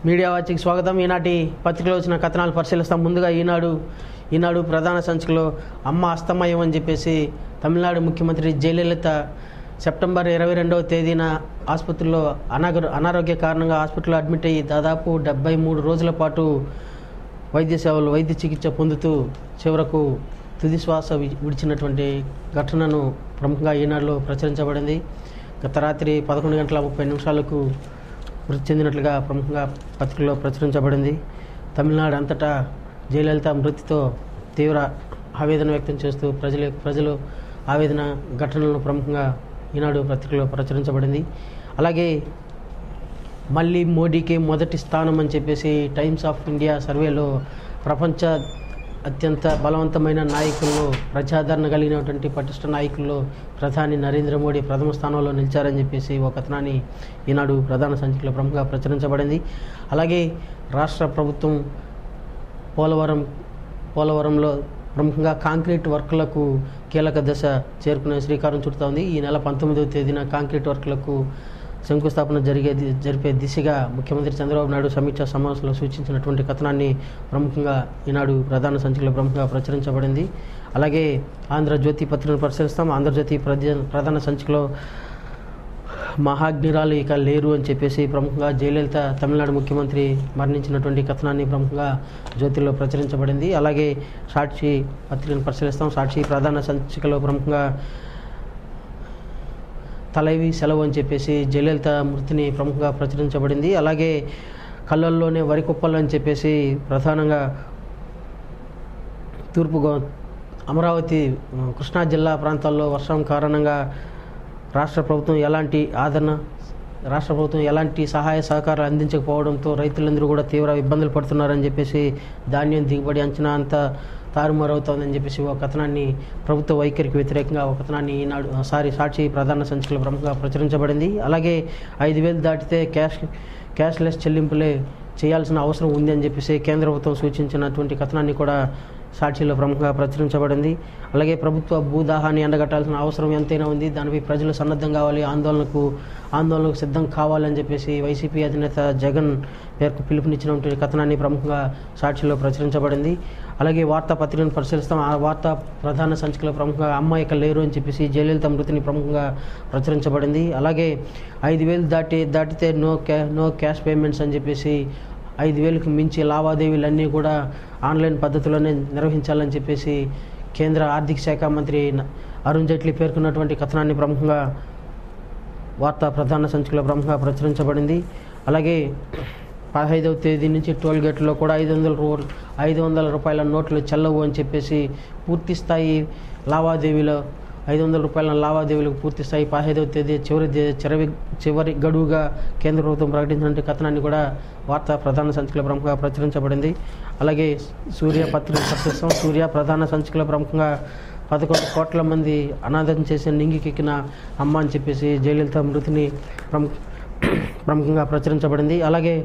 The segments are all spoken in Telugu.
మీడియా వాచికి స్వాగతం ఈనాటి పత్రికలో వచ్చిన కథనాలు పరిశీలిస్తాం ముందుగా ఈనాడు ఈనాడు ప్రధాన సంచికలో అమ్మ అస్తమయం అని చెప్పేసి తమిళనాడు ముఖ్యమంత్రి జయలలిత సెప్టెంబర్ ఇరవై రెండవ తేదీన ఆసుపత్రిలో అనాగ అనారోగ్య కారణంగా హాస్పిటల్లో అడ్మిట్ అయ్యి దాదాపు డెబ్బై మూడు రోజుల పాటు వైద్య సేవలు వైద్య చికిత్స పొందుతూ చివరకు తుది శ్వాస వి- విడిచినటువంటి ఘటనను ప్రముఖంగా ఈనాడులో ప్రచురించబడింది గత రాత్రి పదకొండు గంటల ముప్పై నిమిషాలకు మృతి చెందినట్లుగా ప్రముఖంగా పత్రికలో ప్రచురించబడింది తమిళనాడు అంతటా జయలలిత మృతితో తీవ్ర ఆవేదన వ్యక్తం చేస్తూ ప్రజలు ప్రజలు ఆవేదన ఘటనలను ప్రముఖంగా ఈనాడు పత్రికలో ప్రచురించబడింది అలాగే మళ్ళీ మోడీకి మొదటి స్థానం అని చెప్పేసి టైమ్స్ ఆఫ్ ఇండియా సర్వేలో ప్రపంచ అత్యంత బలవంతమైన నాయకుల్లో ప్రజాదరణ కలిగినటువంటి పటిష్ట నాయకుల్లో ప్రధాని నరేంద్ర మోడీ ప్రథమ స్థానంలో నిలిచారని చెప్పేసి ఒక కథనాన్ని ఈనాడు ప్రధాన సంచికలో ప్రముఖంగా ప్రచురించబడింది అలాగే రాష్ట్ర ప్రభుత్వం పోలవరం పోలవరంలో ప్రముఖంగా కాంక్రీట్ వర్క్లకు కీలక దశ చేరుకునే శ్రీకారం చుడుతోంది ఈ నెల పంతొమ్మిదవ తేదీన కాంక్రీట్ వర్క్లకు శంకుస్థాపన జరిగే ది- జరిపే దిశగా ముఖ్యమంత్రి చంద్రబాబు నాయుడు సమీక్షా సమావేశంలో సూచించినటువంటి కథనాన్ని ప్రముఖంగా ఈనాడు ప్రధాన సంచికలో ప్రముఖంగా ప్రచురించబడింది అలాగే ఆంధ్రజ్యోతి పత్రికను పరిశీలిస్తాం ఆంధ్రజ్యోతి ప్రధా ప్రధాన సంచికలో మహాగ్నిరాలు ఇక లేరు అని చెప్పేసి ప్రముఖంగా జయలలిత తమిళనాడు ముఖ్యమంత్రి మరణించినటువంటి కథనాన్ని ప్రముఖంగా జ్యోతిలో ప్రచురించబడింది అలాగే సాక్షి పత్రికను పరిశీలిస్తాం సాక్షి ప్రధాన సంచికలో ప్రముఖంగా తలైవి సెలవు అని చెప్పేసి జయలలిత మృతిని ప్రముఖంగా ప్రచురించబడింది అలాగే కళ్ళల్లోనే వరి కుప్పలు అని చెప్పేసి ప్రధానంగా తూర్పు గో అమరావతి ఆ, కృష్ణా జిల్లా ప్రాంతాల్లో వర్షం కారణంగా రాష్ట్ర ప్రభుత్వం ఎలాంటి ఆదరణ రాష్ట్ర ప్రభుత్వం ఎలాంటి సహాయ సహకారాలు అందించకపోవడంతో రైతులందరూ కూడా తీవ్ర ఇబ్బందులు పడుతున్నారని చెప్పేసి ధాన్యం దిగుబడి అంచనా అంతా తారుమారవుతోందని చెప్పేసి ఒక కథనాన్ని ప్రభుత్వ వైఖరికి వ్యతిరేకంగా ఒక కథనాన్ని ఈనాడు ఆ, సారీ సాక్షి ప్రధాన సంచికలో ప్రముఖంగా ప్రచురించబడింది అలాగే ఐదు వేలు దాటితే క్యాష్ క్యాష్లెస్ చెల్లింపులే చేయాల్సిన అవసరం ఉంది అని చెప్పేసి కేంద్ర ప్రభుత్వం సూచించినటువంటి కథనాన్ని కూడా సాక్షిలో ప్రముఖంగా ప్రచురించబడింది అలాగే ప్రభుత్వ భూదాహాన్ని ఎండగట్టాల్సిన అవసరం ఎంతైనా ఉంది దానిపై ప్రజలు సన్నద్ధం కావాలి ఆందోళనకు ఆందోళనకు సిద్ధం కావాలని చెప్పేసి వైసీపీ అధినేత జగన్ పేరుకు పిలుపునిచ్చినటువంటి కథనాన్ని ప్రముఖంగా సాక్షిలో ప్రచురించబడింది అలాగే వార్తాపత్రికను పరిశీలిస్తాం ఆ వార్తా ప్రధాన సంచికలో ప్రముఖంగా అమ్మ ఇక లేరు అని చెప్పేసి జయలలిత మృతిని ప్రముఖంగా ప్రచురించబడింది అలాగే ఐదు వేలు దాటి దాటితే నో క్యా నో క్యాష్ పేమెంట్స్ అని చెప్పేసి ఐదు వేలకు మించి లావాదేవీలన్నీ కూడా ఆన్లైన్ పద్ధతిలోనే నిర్వహించాలని చెప్పేసి కేంద్ర ఆర్థిక శాఖ మంత్రి న- అరుణ్ జైట్లీ పేర్కొన్నటువంటి కథనాన్ని ప్రముఖంగా వార్తా ప్రధాన సంచికలో ప్రముఖంగా ప్రచురించబడింది అలాగే పదహైదవ తేదీ నుంచి టోల్ గేట్లో కూడా ఐదు వందల రూ ఐదు వందల రూపాయల నోట్లు చెల్లవు అని చెప్పేసి పూర్తి స్థాయి లావాదేవీలో ఐదు వందల రూపాయల లావాదేవీలకు పూర్తి స్థాయి పదహైదవ తేదీ చివరి దే- చివరి చివరి గడువుగా కేంద్ర ప్రభుత్వం ప్రకటించినటువంటి కథనాన్ని కూడా వార్తా ప్రధాన సంచికలో ప్రముఖంగా ప్రచురించబడింది అలాగే సూర్య పత్రిక ప్రస్తుతం సూర్య ప్రధాన సంచికలో ప్రముఖంగా పదకొండు కోట్ల మంది అనాథం చేసి నింగికెక్కిన అమ్మ అని చెప్పేసి జయలలిత మృతిని ప్రముఖ ప్రముఖంగా ప్రచురించబడింది అలాగే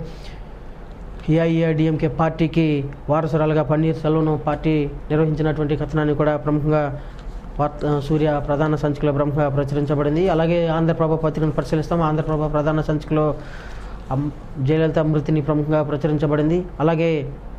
ఏఐఏడిఎంకే పార్టీకి వారసురాలుగా పన్నీర్ సెల్వను పార్టీ నిర్వహించినటువంటి కథనాన్ని కూడా ప్రముఖంగా వార్త సూర్య ప్రధాన సంచికలో ప్రముఖంగా ప్రచురించబడింది అలాగే ఆంధ్రప్రభ పత్రికను పరిశీలిస్తాం ఆంధ్రప్రభ ప్రధాన సంచికలో అమ్- జయలలిత మృతిని ప్రముఖంగా ప్రచురించబడింది అలాగే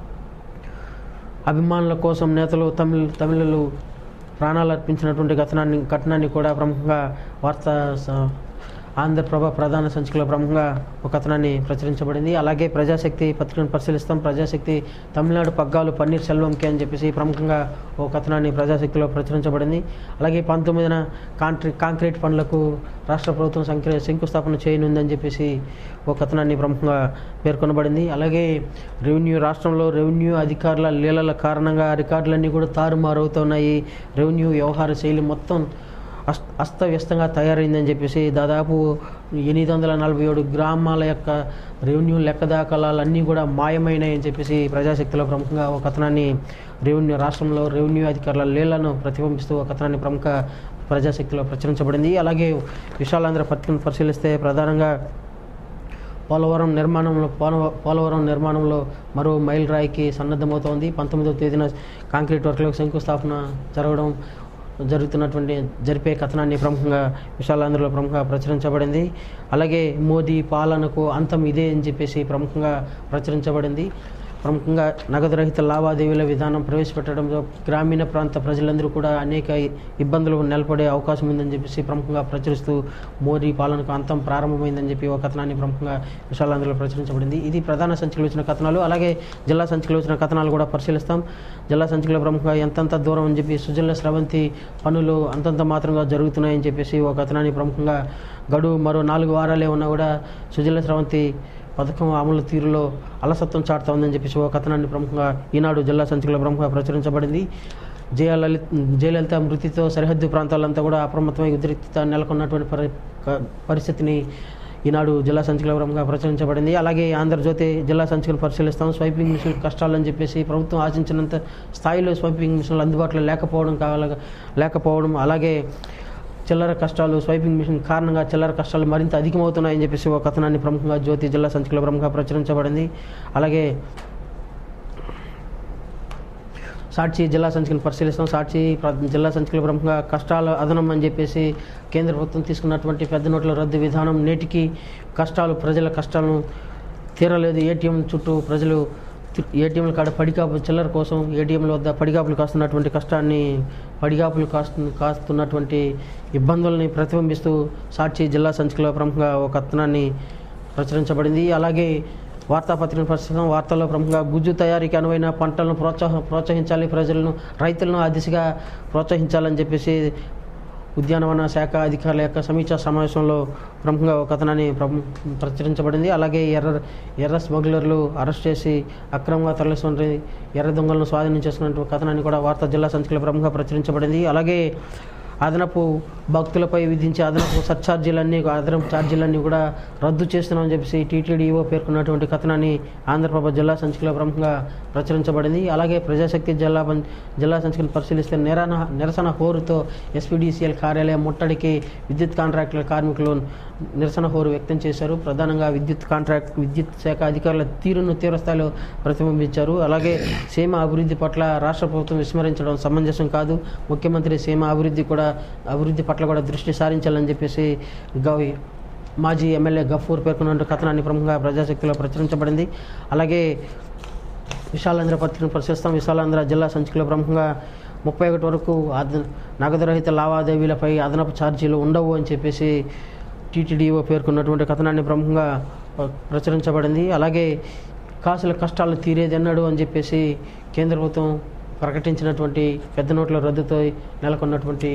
అభిమానుల కోసం నేతలు తమిళ తమిళులు ప్రాణాలు అర్పించినటువంటి ఘటనాన్ని ఘటనాన్ని కూడా ప్రముఖంగా వార్తా స- ఆంధ్రప్రభ ప్రధాన సంచికలో ప్రముఖంగా ఒక కథనాన్ని ప్రచురించబడింది అలాగే ప్రజాశక్తి పత్రికను పరిశీలిస్తాం ప్రజాశక్తి తమిళనాడు పగ్గాలు పన్నీర్ సెల్వంకి అని చెప్పేసి ప్రముఖంగా ఓ కథనాన్ని ప్రజాశక్తిలో ప్రచురించబడింది అలాగే పంతొమ్మిదిన కాంట్రీ కాంక్రీట్ పనులకు రాష్ట్ర ప్రభుత్వం సంఖ్య శంకుస్థాపన చేయనుందని చెప్పేసి ఓ కథనాన్ని ప్రముఖంగా పేర్కొనబడింది అలాగే రెవెన్యూ రాష్ట్రంలో రెవెన్యూ అధికారుల లీలల కారణంగా రికార్డులన్నీ కూడా తారుమారవుతున్నాయి రెవెన్యూ వ్యవహార శైలి మొత్తం అస్ అస్తవ్యస్తంగా తయారైందని చెప్పేసి దాదాపు ఎనిమిది వందల నలభై ఏడు గ్రామాల యొక్క రెవెన్యూ లెక్క దాఖలాలన్నీ కూడా మాయమైనాయి అని చెప్పేసి ప్రజాశక్తిలో ప్రముఖంగా ఒక కథనాన్ని రెవెన్యూ రాష్ట్రంలో రెవెన్యూ అధికారుల లీలను ప్రతిబింబిస్తూ ఒక కథనాన్ని ప్రముఖ ప్రజాశక్తిలో ప్రచురించబడింది అలాగే విశాలాంధ్ర పత్రికను పరిశీలిస్తే ప్రధానంగా పోలవరం నిర్మాణంలో పోలవ- పోలవరం నిర్మాణంలో మరో మైల్ రాయికి సన్నద్ధమవుతోంది పంతొమ్మిదవ తేదీన కాంక్రీట్ వర్క్లకు శంకుస్థాపన జరగడం జరుగుతున్నటువంటి జరిపే కథనాన్ని ప్రముఖంగా విశాలాంధ్రలో ప్రముఖంగా ప్రచురించబడింది అలాగే మోదీ పాలనకు అంతం ఇదే అని చెప్పేసి ప్రముఖంగా ప్రచురించబడింది ప్రముఖంగా నగదు రహిత లావాదేవీల విధానం ప్రవేశపెట్టడంతో గ్రామీణ ప్రాంత ప్రజలందరూ కూడా అనేక ఇబ్బందులు నెలకొడే అవకాశం ఉందని చెప్పేసి ప్రముఖంగా ప్రచురిస్తూ మోదీ పాలనకు అంతం ప్రారంభమైందని చెప్పి ఒక కథనాన్ని ప్రముఖంగా విశాలాంధ్రలో ప్రచురించబడింది ఇది ప్రధాన సంచికలో వచ్చిన కథనాలు అలాగే జిల్లా సంచికలో వచ్చిన కథనాలు కూడా పరిశీలిస్తాం జిల్లా సంచికలో ప్రముఖంగా ఎంతంత దూరం అని చెప్పి సుజల స్రవంతి పనులు అంతంత మాత్రంగా జరుగుతున్నాయని చెప్పేసి ఒక కథనాన్ని ప్రముఖంగా గడువు మరో నాలుగు వారాలే ఉన్నా కూడా సుజల స్రవంతి పథకం అమలు తీరులో అలసత్వం చాటుతా ఉందని చెప్పేసి ఒక కథనాన్ని ప్రముఖంగా ఈనాడు జిల్లా సంచికలో ప్రముఖంగా ప్రచురించబడింది జయలలిత జయలలిత మృతితో సరిహద్దు ప్రాంతాలంతా కూడా అప్రమత్తమై ఉద్రిక్తత నెలకొన్నటువంటి పరి క- పరిస్థితిని ఈనాడు జిల్లా సంచికలో ప్రముఖంగా ప్రచురించబడింది అలాగే ఆంధ్రజ్యోతి జిల్లా సంచికను పరిశీలిస్తాం స్వైపింగ్ మిషన్ కష్టాలని చెప్పేసి ప్రభుత్వం ఆశించినంత స్థాయిలో స్వైపింగ్ మిషన్లు అందుబాటులో లేకపోవడం కావాల లేకపోవడం అలాగే చిల్లర కష్టాలు స్వైపింగ్ మిషన్ కారణంగా చిల్లర కష్టాలు మరింత అధికమవుతున్నాయని చెప్పేసి ఒక కథనాన్ని ప్రముఖంగా జ్యోతి జిల్లా సంచికలో ప్రముఖంగా ప్రచురించబడింది అలాగే సాక్షి జిల్లా సంచికను పరిశీలిస్తాం సాక్షి ప్ర- జిల్లా సంచికలో ప్రముఖంగా కష్టాల అదనం అని చెప్పేసి కేంద్ర ప్రభుత్వం తీసుకున్నటువంటి పెద్ద నోట్ల రద్దు విధానం నేటికి కష్టాలు ప్రజల కష్టాలను తీరలేదు ఏటీఎం చుట్టూ ప్రజలు తి- ఏటీఎంల కాడ పడికాపు చిల్లర కోసం ఏటీఎంల వద్ద పడిగాపులు కాస్తున్నటువంటి కష్టాన్ని పడిగాపులు కాస్తు కాస్తున్నటువంటి ఇబ్బందుల్ని ప్రతిబింబిస్తూ సాక్షి జిల్లా సంచికలో ప్రముఖంగా ఒక కథనాన్ని ప్రచురించబడింది అలాగే వార్తాపత్రికను పరిశీలిస్తాం వార్తల్లో ప్రముఖంగా గుజ్జు తయారీకి అనువైన పంటలను ప్రోత్సాహ ప్రోత్సహించాలి ప్రజలను రైతులను ఆ దిశగా ప్రోత్సహించాలని చెప్పేసి ఉద్యానవన శాఖ అధికారుల యొక్క సమీక్షా సమావేశంలో ప్రముఖంగా ఒక కథనాన్ని ప్రము- ప్రచురించబడింది అలాగే ఎర్ర ఎర్ర స్మగ్లర్లు అరెస్ట్ చేసి అక్రమంగా తరలిస్తున్న ఎర్ర దొంగలను స్వాధీనం చేసుకున్నటువంటి కథనాన్ని కూడా వార్తా జిల్లా సంచికలో ప్రముఖంగా ప్రచురించబడింది అలాగే అదనపు భక్తులపై విధించే అదనపు సర్ఛార్జీలన్నీ అదనపు ఛార్జీలన్నీ కూడా రద్దు చేస్తున్నామని చెప్పేసి టీటీడీఓ పేర్కొన్నటువంటి కథనాన్ని ఆంధ్రప్రభ జిల్లా సంచికలో ప్రముఖంగా ప్రచురించబడింది అలాగే ప్రజాశక్తి జిల్లా పం- జిల్లా సంచికను పరిశీలిస్తే నిరన నిరసన హోరుతో ఎస్పీడీసీఎల్ కార్యాలయం ముట్టడికి విద్యుత్ కాంట్రాక్టుల కార్మికులు నిరసన హోరు వ్యక్తం చేశారు ప్రధానంగా విద్యుత్ కాంట్రాక్ట్ విద్యుత్ శాఖ అధికారుల తీరును తీవ్రస్థాయిలో ప్రతిబింబించారు అలాగే సీమ అభివృద్ధి పట్ల రాష్ట్ర ప్రభుత్వం విస్మరించడం సమంజసం కాదు ముఖ్యమంత్రి సీమ అభివృద్ధి కూడా అభివృద్ధి పట్ల కూడా దృష్టి సారించాలని చెప్పేసి గవి మాజీ ఎమ్మెల్యే గఫూర్ పేర్కొన్న కథనాన్ని ప్రముఖంగా ప్రజాశక్తిలో ప్రచురించబడింది అలాగే విశాలాంధ్ర పత్రికను పరిశీలిస్తాం విశాలాంధ్ర జిల్లా సంచికలో ప్రముఖంగా ముప్పై ఒకటి వరకు అద నగదు రహిత లావాదేవీలపై అదనపు ఛార్జీలు ఉండవు అని చెప్పేసి టీటీడీఓ పేర్కొన్నటువంటి కథనాన్ని ప్రముఖంగా ప్ర- ప్రచురించబడింది అలాగే కాసుల కష్టాలు తీరేది ఎన్నడు అని చెప్పేసి కేంద్ర ప్రభుత్వం ప్రకటించినటువంటి పెద్ద నోట్ల రద్దుతో నెలకొన్నటువంటి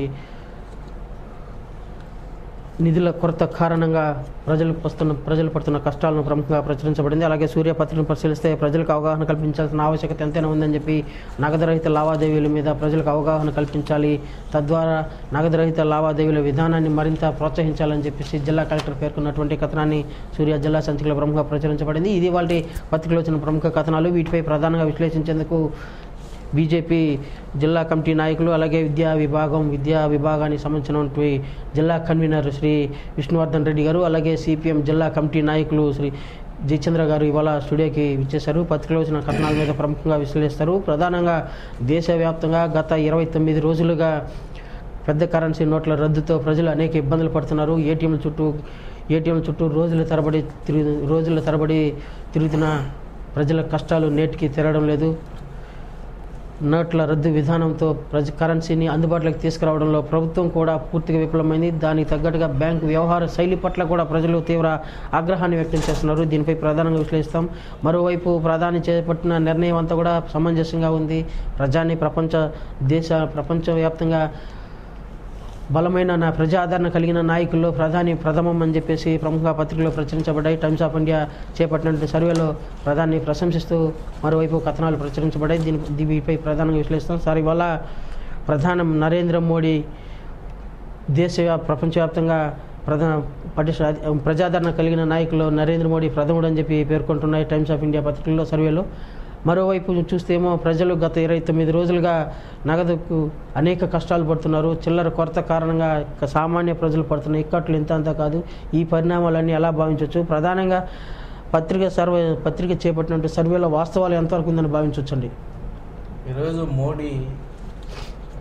నిధుల కొరత కారణంగా ప్రజలు వస్తున్న ప్రజలు పడుతున్న కష్టాలను ప్రముఖంగా ప్రచురించబడింది అలాగే సూర్య పత్రికను పరిశీలిస్తే ప్రజలకు అవగాహన కల్పించాల్సిన ఆవశ్యకత ఎంతైనా ఉందని చెప్పి నగదు రహిత లావాదేవీల మీద ప్రజలకు అవగాహన కల్పించాలి తద్వారా నగదు రహిత లావాదేవీల విధానాన్ని మరింత ప్రోత్సహించాలని చెప్పేసి జిల్లా కలెక్టర్ పేర్కొన్నటువంటి కథనాన్ని సూర్య జిల్లా సంచికలో ప్రముఖంగా ప్రచురించబడింది ఇది వాళ్ళ పత్రికలో వచ్చిన ప్రముఖ కథనాలు వీటిపై ప్రధానంగా విశ్లేషించేందుకు బీజేపీ జిల్లా కమిటీ నాయకులు అలాగే విద్యా విభాగం విద్యా విభాగానికి సంబంధించినటువంటి జిల్లా కన్వీనర్ శ్రీ విష్ణువర్ధన్ రెడ్డి గారు అలాగే సిపిఎం జిల్లా కమిటీ నాయకులు శ్రీ జయచంద్ర గారు ఇవాళ స్టూడియోకి విచ్చేశారు పత్రికలో వచ్చిన కథనాల మీద ప్రముఖంగా విశ్లేషిస్తారు ప్రధానంగా దేశవ్యాప్తంగా గత ఇరవై తొమ్మిది రోజులుగా పెద్ద కరెన్సీ నోట్ల రద్దుతో ప్రజలు అనేక ఇబ్బందులు పడుతున్నారు ఏటీఎంల చుట్టూ ఏటీఎంల చుట్టూ రోజుల తరబడి తిరుగు రోజుల తరబడి తిరుగుతున్న ప్రజల కష్టాలు నేటికి తీరడం లేదు నోట్ల రద్దు విధానంతో ప్రజ కరెన్సీని అందుబాటులోకి తీసుకురావడంలో ప్రభుత్వం కూడా పూర్తిగా విఫలమైంది దానికి తగ్గట్టుగా బ్యాంకు వ్యవహార శైలి పట్ల కూడా ప్రజలు తీవ్ర ఆగ్రహాన్ని వ్యక్తం చేస్తున్నారు దీనిపై ప్రధానంగా విశ్లేషిస్తాం మరోవైపు ప్రధాని చేపట్టిన నిర్ణయం అంతా కూడా సమంజసంగా ఉంది ప్రజాన్ని ప్రపంచ దేశ ప్రపంచవ్యాప్తంగా బలమైన నా ప్రజాదరణ కలిగిన నాయకుల్లో ప్రధాని ప్రథమం అని చెప్పేసి ప్రముఖ పత్రికలో ప్రచురించబడ్డాయి టైమ్స్ ఆఫ్ ఇండియా చేపట్టినటువంటి సర్వేలో ప్రధాని ప్రశంసిస్తూ మరోవైపు కథనాలు ప్రచురించబడ్డాయి దీని దీనిపై ప్రధానంగా విశ్లేషిస్తాం సార్ ఇవాళ ప్రధానం నరేంద్ర మోడీ దేశవ్యా ప్రపంచవ్యాప్తంగా ప్రధాన పటిష్ట ప్రజాదరణ కలిగిన నాయకులు నరేంద్ర మోడీ ప్రథముడు అని చెప్పి పేర్కొంటున్నాయి టైమ్స్ ఆఫ్ ఇండియా పత్రికల్లో సర్వేలో మరోవైపు చూస్తేమో ప్రజలు గత ఇరవై తొమ్మిది రోజులుగా నగదుకు అనేక కష్టాలు పడుతున్నారు చిల్లర కొరత కారణంగా ఇక సామాన్య ప్రజలు పడుతున్న ఇక్కట్లు ఇంత అంతా కాదు ఈ పరిణామాలన్నీ ఎలా భావించవచ్చు ప్రధానంగా పత్రిక సర్వే పత్రిక చేపట్టినటువంటి సర్వేలో వాస్తవాలు ఎంతవరకు ఉందని భావించవచ్చండి ఈరోజు మోడీ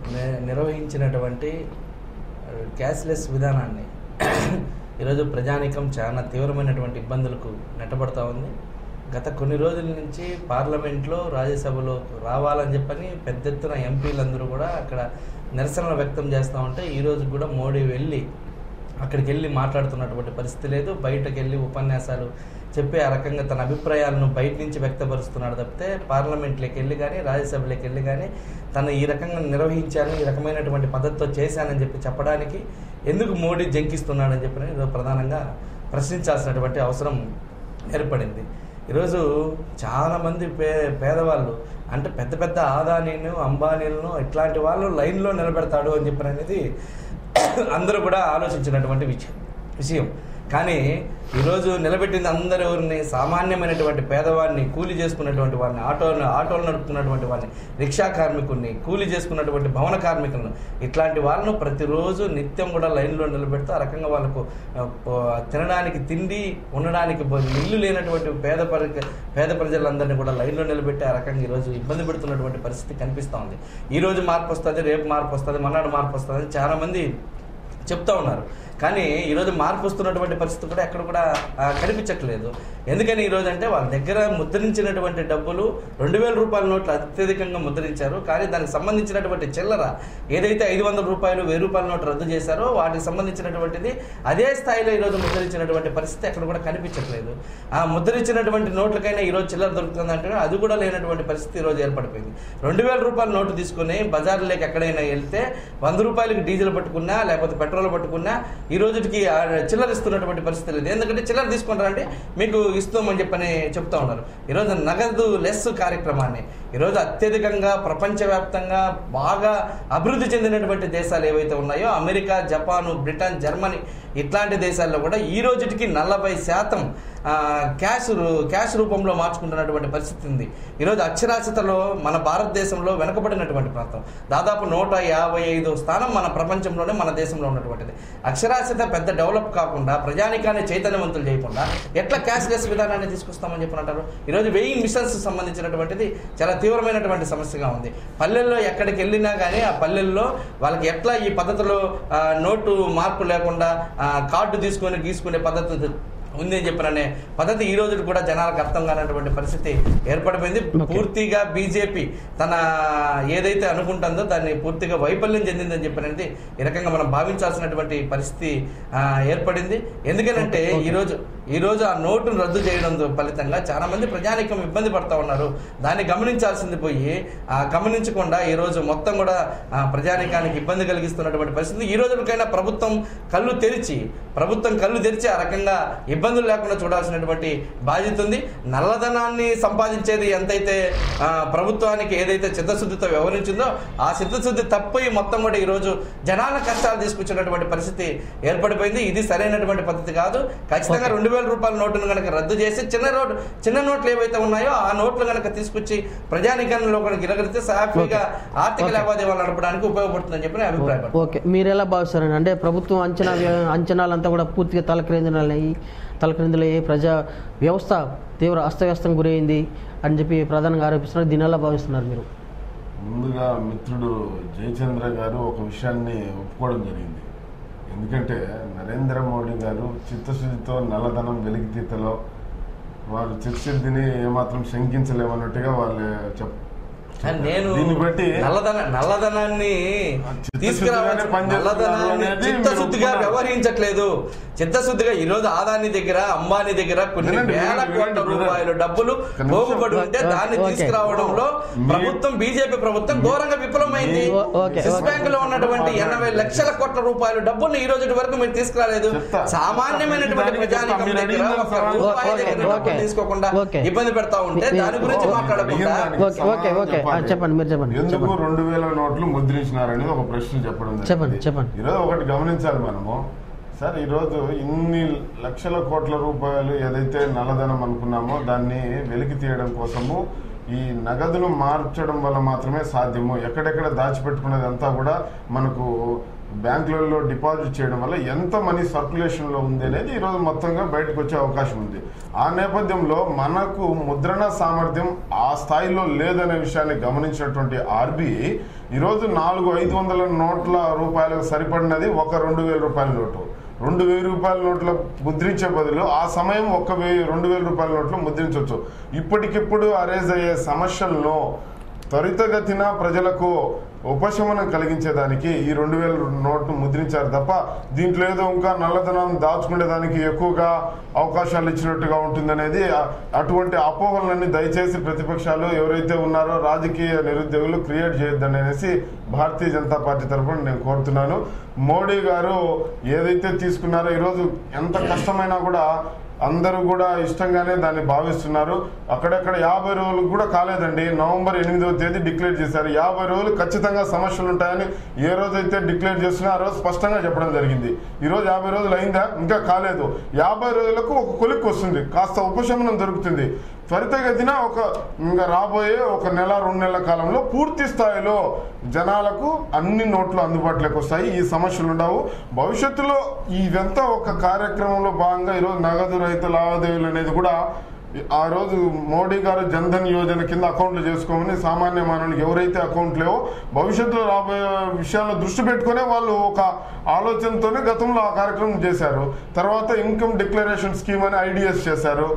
ని- నిర్వహించినటువంటి క్యాష్లెస్ విధానాన్ని ఈరోజు ప్రజానికం చాలా తీవ్రమైనటువంటి ఇబ్బందులకు నెట్టబడతా ఉంది గత కొన్ని రోజుల నుంచి పార్లమెంట్లో రాజ్యసభలో రావాలని చెప్పని పెద్ద ఎత్తున ఎంపీలందరూ కూడా అక్కడ నిరసనలు వ్యక్తం చేస్తూ ఉంటే ఈరోజు కూడా మోడీ వెళ్ళి అక్కడికి వెళ్ళి మాట్లాడుతున్నటువంటి పరిస్థితి లేదు బయటకు వెళ్ళి ఉపన్యాసాలు చెప్పి ఆ రకంగా తన అభిప్రాయాలను బయట నుంచి వ్యక్తపరుస్తున్నాడు తప్పితే పార్లమెంట్లోకి వెళ్ళి కానీ రాజ్యసభలోకి వెళ్ళి కానీ తను ఈ రకంగా నిర్వహించాను ఈ రకమైనటువంటి పద్ధతితో చేశానని చెప్పి చెప్పడానికి ఎందుకు మోడీ జంకిస్తున్నాడని చెప్పి ఈరోజు ప్రధానంగా ప్రశ్నించాల్సినటువంటి అవసరం ఏర్పడింది ఈరోజు చాలామంది పే పేదవాళ్ళు అంటే పెద్ద పెద్ద ఆదానీను అంబానీలను ఇట్లాంటి వాళ్ళు లైన్లో నిలబెడతాడు అని చెప్పిన అనేది అందరూ కూడా ఆలోచించినటువంటి విషయం విషయం కానీ ఈరోజు నిలబెట్టింది అందరూ ఎవరిని సామాన్యమైనటువంటి పేదవాడిని కూలి చేసుకున్నటువంటి వాడిని ఆటో ఆటోలు నడుపుతున్నటువంటి వాడిని రిక్షా కార్మికుడిని కూలి చేసుకున్నటువంటి భవన కార్మికులను ఇట్లాంటి వాళ్ళను ప్రతిరోజు నిత్యం కూడా లైన్లో నిలబెడుతూ ఆ రకంగా వాళ్ళకు ఆ, పో- తినడానికి తిండి ఉండడానికి బ- ఇల్లు లేనటువంటి పేద పరి పేద ప్రజలందరినీ కూడా లైన్లో నిలబెట్టి ఆ రకంగా ఈరోజు ఇబ్బంది పెడుతున్నటువంటి పరిస్థితి కనిపిస్తూ ఉంది ఈ రోజు మార్పు వస్తుంది రేపు మార్పు వస్తుంది మన్నాడు మార్పు వస్తుంది అని చాలామంది చెప్తా ఉన్నారు కానీ ఈరోజు మార్పు వస్తున్నటువంటి పరిస్థితి కూడా ఎక్కడ కూడా ఆ, కనిపించట్లేదు ఎందుకని ఈరోజు అంటే వాళ్ళ దగ్గర ముద్రించినటువంటి డబ్బులు రెండు వేల రూపాయల నోట్లు అత్యధికంగా ముద్రించారు కానీ దానికి సంబంధించినటువంటి చిల్లర ఏదైతే ఐదు వందల రూపాయలు వెయ్యి రూపాయల నోటు రద్దు చేశారో వాటికి సంబంధించినటువంటిది అదే స్థాయిలో ఈరోజు ముద్రించినటువంటి పరిస్థితి ఎక్కడ కూడా కనిపించట్లేదు ఆ ముద్రించినటువంటి నోట్లకైనా ఈరోజు చిల్లర దొరుకుతుంది అంటే అది కూడా లేనటువంటి పరిస్థితి ఈరోజు ఏర్పడిపోయింది రెండు వేల రూపాయల నోటు తీసుకుని బజార్లోకి ఎక్కడైనా వెళ్తే వంద రూపాయలకి డీజిల్ పట్టుకున్నా లేకపోతే పెట్రోల్ పట్టుకున్నా ఈ రోజుకి ఆ చిల్లర ఇస్తున్నటువంటి పరిస్థితి లేదు ఎందుకంటే చిల్లర తీసుకుంటారంటే మీకు ఇస్తామని చెప్పని చెప్తా ఉన్నారు ఈరోజు నగదు లెస్ కార్యక్రమాన్ని ఈరోజు అత్యధికంగా ప్రపంచవ్యాప్తంగా బాగా అభివృద్ధి చెందినటువంటి దేశాలు ఏవైతే ఉన్నాయో అమెరికా జపాను బ్రిటన్ జర్మనీ ఇట్లాంటి దేశాల్లో కూడా ఈ రోజుకి నలభై శాతం ఆ, క్యాష్ రూ- క్యాష్ రూపంలో మార్చుకుంటున్నటువంటి పరిస్థితి ఉంది ఈరోజు అక్షరాస్యతలో మన భారతదేశంలో వెనుకబడినటువంటి ప్రాంతం దాదాపు నూట యాభై ఐదు స్థానం మన ప్రపంచంలోనే మన దేశంలో ఉన్నటువంటిది అక్షరాస్యత పెద్ద డెవలప్ కాకుండా ప్రజానికాన్ని చైతన్యవంతులు చేయకుండా ఎట్లా క్యాష్లెస్ విధానాన్ని తీసుకొస్తామని చెప్పి అంటారు ఈరోజు వెయింగ్ మిషన్స్ సంబంధించినటువంటిది చాలా తీవ్రమైనటువంటి సమస్యగా ఉంది పల్లెల్లో ఎక్కడికి వెళ్ళినా కానీ ఆ పల్లెల్లో వాళ్ళకి ఎట్లా ఈ పద్ధతిలో ఆ, నోటు మార్పు లేకుండా ఆ, కార్డు తీసుకొని గీసుకునే పద్ధతి ఉంది అని చెప్పిననే పద్ధతి ఈ రోజు కూడా జనాలకు అర్థం కానటువంటి పరిస్థితి ఏర్పడిపోయింది Okay. పూర్తిగా బీజేపీ తన ఏదైతే అనుకుంటుందో దాన్ని పూర్తిగా వైఫల్యం చెందిందని చెప్పినది ఈ రకంగా మనం భావించాల్సినటువంటి పరిస్థితి ఆ, ఏర్పడింది ఎందుకనంటే Okay, okay. ఈ రోజు ఈ రోజు ఆ నోటును రద్దు చేయడం ఫలితంగా చాలా మంది ప్రజానికం ఇబ్బంది పడతా ఉన్నారు దాన్ని గమనించాల్సింది పోయి ఆ గమనించకుండా ఈ రోజు మొత్తం కూడా ఆ, ప్రజానికానికి ఇబ్బంది కలిగిస్తున్నటువంటి పరిస్థితి ఈ రోజుకైనా ప్రభుత్వం కళ్ళు తెరిచి ప్రభుత్వం కళ్ళు తెరిచి ఆ రకంగా ఇబ్బందులు లేకుండా చూడాల్సినటువంటి బాధ్యత ఉంది నల్లధనాన్ని సంపాదించేది ఎంతైతే ఆ, ప్రభుత్వానికి ఏదైతే చిత్తశుద్ధితో వ్యవహరించిందో ఆ చిత్తశుద్ధి తప్పిపోయి మొత్తం కూడా ఈ రోజు జనాల కష్టాలు తీసుకొచ్చినటువంటి పరిస్థితి ఏర్పడిపోయింది ఇది సరైనటువంటి పద్ధతి కాదు ఖచ్చితంగా రెండు వేల రూపాయల నోటును కనుక రద్దు చేసి చిన్న నోటు చిన్న నోట్లు ఏవైతే ఉన్నాయో ఆ నోట్లు కనుక తీసుకొచ్చి ప్రజానికంలో కనుక గిరగలితే సాఫీగా ఆర్థిక Okay. లావాదేవీలు నడపడానికి ఉపయోగపడుతుందని చెప్పి నేను అభిప్రాయపడుతున్నాను ఓకే మీరు ఎలా భావిస్తారండి అంటే ప్రభుత్వం అంచనా వ్య- అంచనాలంతా కూడా పూర్తిగా తలక్రిందులయ్యి తలక్రిందులయ్యి ప్రజా వ్యవస్థ తీవ్ర అస్తవ్యస్తం గురైంది అని చెప్పి ప్రధానంగా ఆరోపిస్తున్నారు దీని ఎలా భావిస్తున్నారు మీరు ముందుగా మిత్రుడు జయచంద్ర గారు ఒక విషయాన్ని ఒప్పుకోవడం జరిగింది ఎందుకంటే నరేంద్ర మోడీ గారు చిత్తశుద్ధితో నల్లధనం వెలికితీతలో వారు చిత్తశుద్ధిని ఏమాత్రం శంకించలేమన్నట్టుగా వాళ్ళు చెప్ అండ్ నేను దీన్ని బట్టి నల్లధన నల్లధనాన్ని చిత్తశుద్ధిగానే తీసుకురావచ్చు పనిచేస్తున్నారు నల్లధనాన్ని అనేది చిత్తశుద్ధిగా మీరు ఒప్పుకున్నారు. వ్యవహరించట్లేదు చిత్తశుద్ధిగా ఈ రోజు ఆదాని దగ్గర అంబానీ దగ్గర కొన్ని వినండి, వేల వినండి, కోట్ల వినండి, రూపాయలు డబ్బులు ఒక్క నిమిషం. పోగుపడి ఉంటే ఓకే, దాన్ని ఓకే. తీసుకురావడంలో మీ- ప్రభుత్వం బీజేపీ ప్రభుత్వం ఘోరంగా విఫలమైంది ఓ- ఓకే, స్విస్ ఓకే. బ్యాంక్ లో ఉన్నటువంటి ఎనభై లక్షల కోట్ల రూపాయలు డబ్బులు ఈ రోజు వరకు మీరు తీసుకురాలేదు చెప్తా. సామాన్యమైనటువంటి దానికి ప్రజానికం చెప్తా. మీరు దగ్గర అడిగిన ఒక సమాధానం రూపాయి ఓకే, దగ్గర డబ్బులు ఓకే. తీసుకోకుండా ఓకే. ఇబ్బంది పెడతా ఉంటే మీ- దాని గురించి ఓకే. మాట్లాడకుండా దానికి ఓకే, ఓకే, సమాధానం ఓకే. ఆ, చెప్పాలి. చెప్పండి, మీరు చెప్పండి, ఎందుకు చెప్పండి. రెండు వేల నోట్లు ముద్రించినారనేది ఒక ప్రశ్న చెప్పడం జరిగింది. చెప్పండి, చెప్పండి. ఈరోజు ఒకటి గమనించాలి మనము సార్ ఈరోజు ఇన్ని లక్షల కోట్ల రూపాయలు ఏదైతే నల్లధనం అనుకున్నామో దాన్ని వెలికి తీయడం కోసము ఈ నగదును మార్చడం వల్ల మాత్రమే సాధ్యము ఎక్కడెక్కడ దాచిపెట్టుకున్నది అంతా కూడా మనకు బ్యాంకులలో డిపాజిట్ చేయడం వల్ల ఎంత మనీ సర్క్యులేషన్ లో ఉంది అనేది ఈ రోజు మొత్తంగా బయటకు వచ్చే అవకాశం ఉంది ఆ నేపథ్యంలో మనకు ముద్రణ సామర్థ్యం ఆ స్థాయిలో లేదనే విషయాన్ని గమనించినటువంటి ఆర్బీఐ ఈరోజు నాలుగు ఐదు వందల నోట్ల రూపాయలకు సరిపడినది ఒక రెండు వేల రూపాయల నోటు రెండు వేల రూపాయల నోట్ల ముద్రించే బదులు ఆ సమయం ఒక వెయ్యి రెండు వేల రూపాయల నోట్లు ముద్రించవచ్చు ఇప్పటికిప్పుడు అరేజ్ అయ్యే సమస్యలను త్వరితగతిన ప్రజలకు ఉపశమనం కలిగించేదానికి ఈ రెండు వేల నోట్ను ముద్రించారు తప్ప దీంట్లో ఏదో ఇంకా నల్లధనం దాచుకునేదానికి ఎక్కువగా అవకాశాలు ఇచ్చినట్టుగా ఉంటుందనేది అ- అటువంటి అపోహలన్నీ దయచేసి ప్రతిపక్షాలు ఎవరైతే ఉన్నారో రాజకీయ నిరుద్యోగులు క్రియేట్ చేయొద్దని అనేసి భారతీయ జనతా పార్టీ తరఫున నేను కోరుతున్నాను మోడీ గారు ఏదైతే తీసుకున్నారో ఈరోజు ఎంత కష్టమైనా కూడా అందరూ కూడా ఇష్టంగానే దాన్ని భావిస్తున్నారు అక్కడక్కడ యాభై రోజులు కూడా కాలేదండి నవంబర్ ఎనిమిదవ తేదీ డిక్లేర్ చేశారు యాభై రోజులు ఖచ్చితంగా సమస్యలు ఉంటాయని ఏ రోజైతే డిక్లేర్ చేస్తున్నా ఆ రోజు స్పష్టంగా చెప్పడం జరిగింది ఈ రోజు యాభై రోజులు అయిందా ఇంకా కాలేదు యాభై రోజులకు ఒక కొలిక్ వస్తుంది కాస్త ఉపశమనం దొరుకుతుంది త్వరితగతిన ఒక ఇంకా రాబోయే ఒక నెల రెండు నెలల కాలంలో పూర్తి స్థాయిలో జనాలకు అన్ని నోట్లు అందుబాటులోకి వస్తాయి ఈ సమస్యలు ఉండవు భవిష్యత్తులో ఇదంతా ఒక కార్యక్రమంలో భాగంగా ఈరోజు నగదు రహిత లావాదేవీలు అనేది కూడా ఆ రోజు మోడీ గారు జన్ధన్ యోజన కింద అకౌంట్లు చేసుకోమని సామాన్య మానవునికి ఎవరైతే అకౌంట్ లేవో భవిష్యత్తులో రాబోయే విషయాలను దృష్టి పెట్టుకునే వాళ్ళు ఒక ఆలోచనతోనే గతంలో ఆ కార్యక్రమం చేశారు తర్వాత ఇన్కమ్ డిక్లరేషన్ స్కీమ్ అని ఐడిఎస్ చేశారు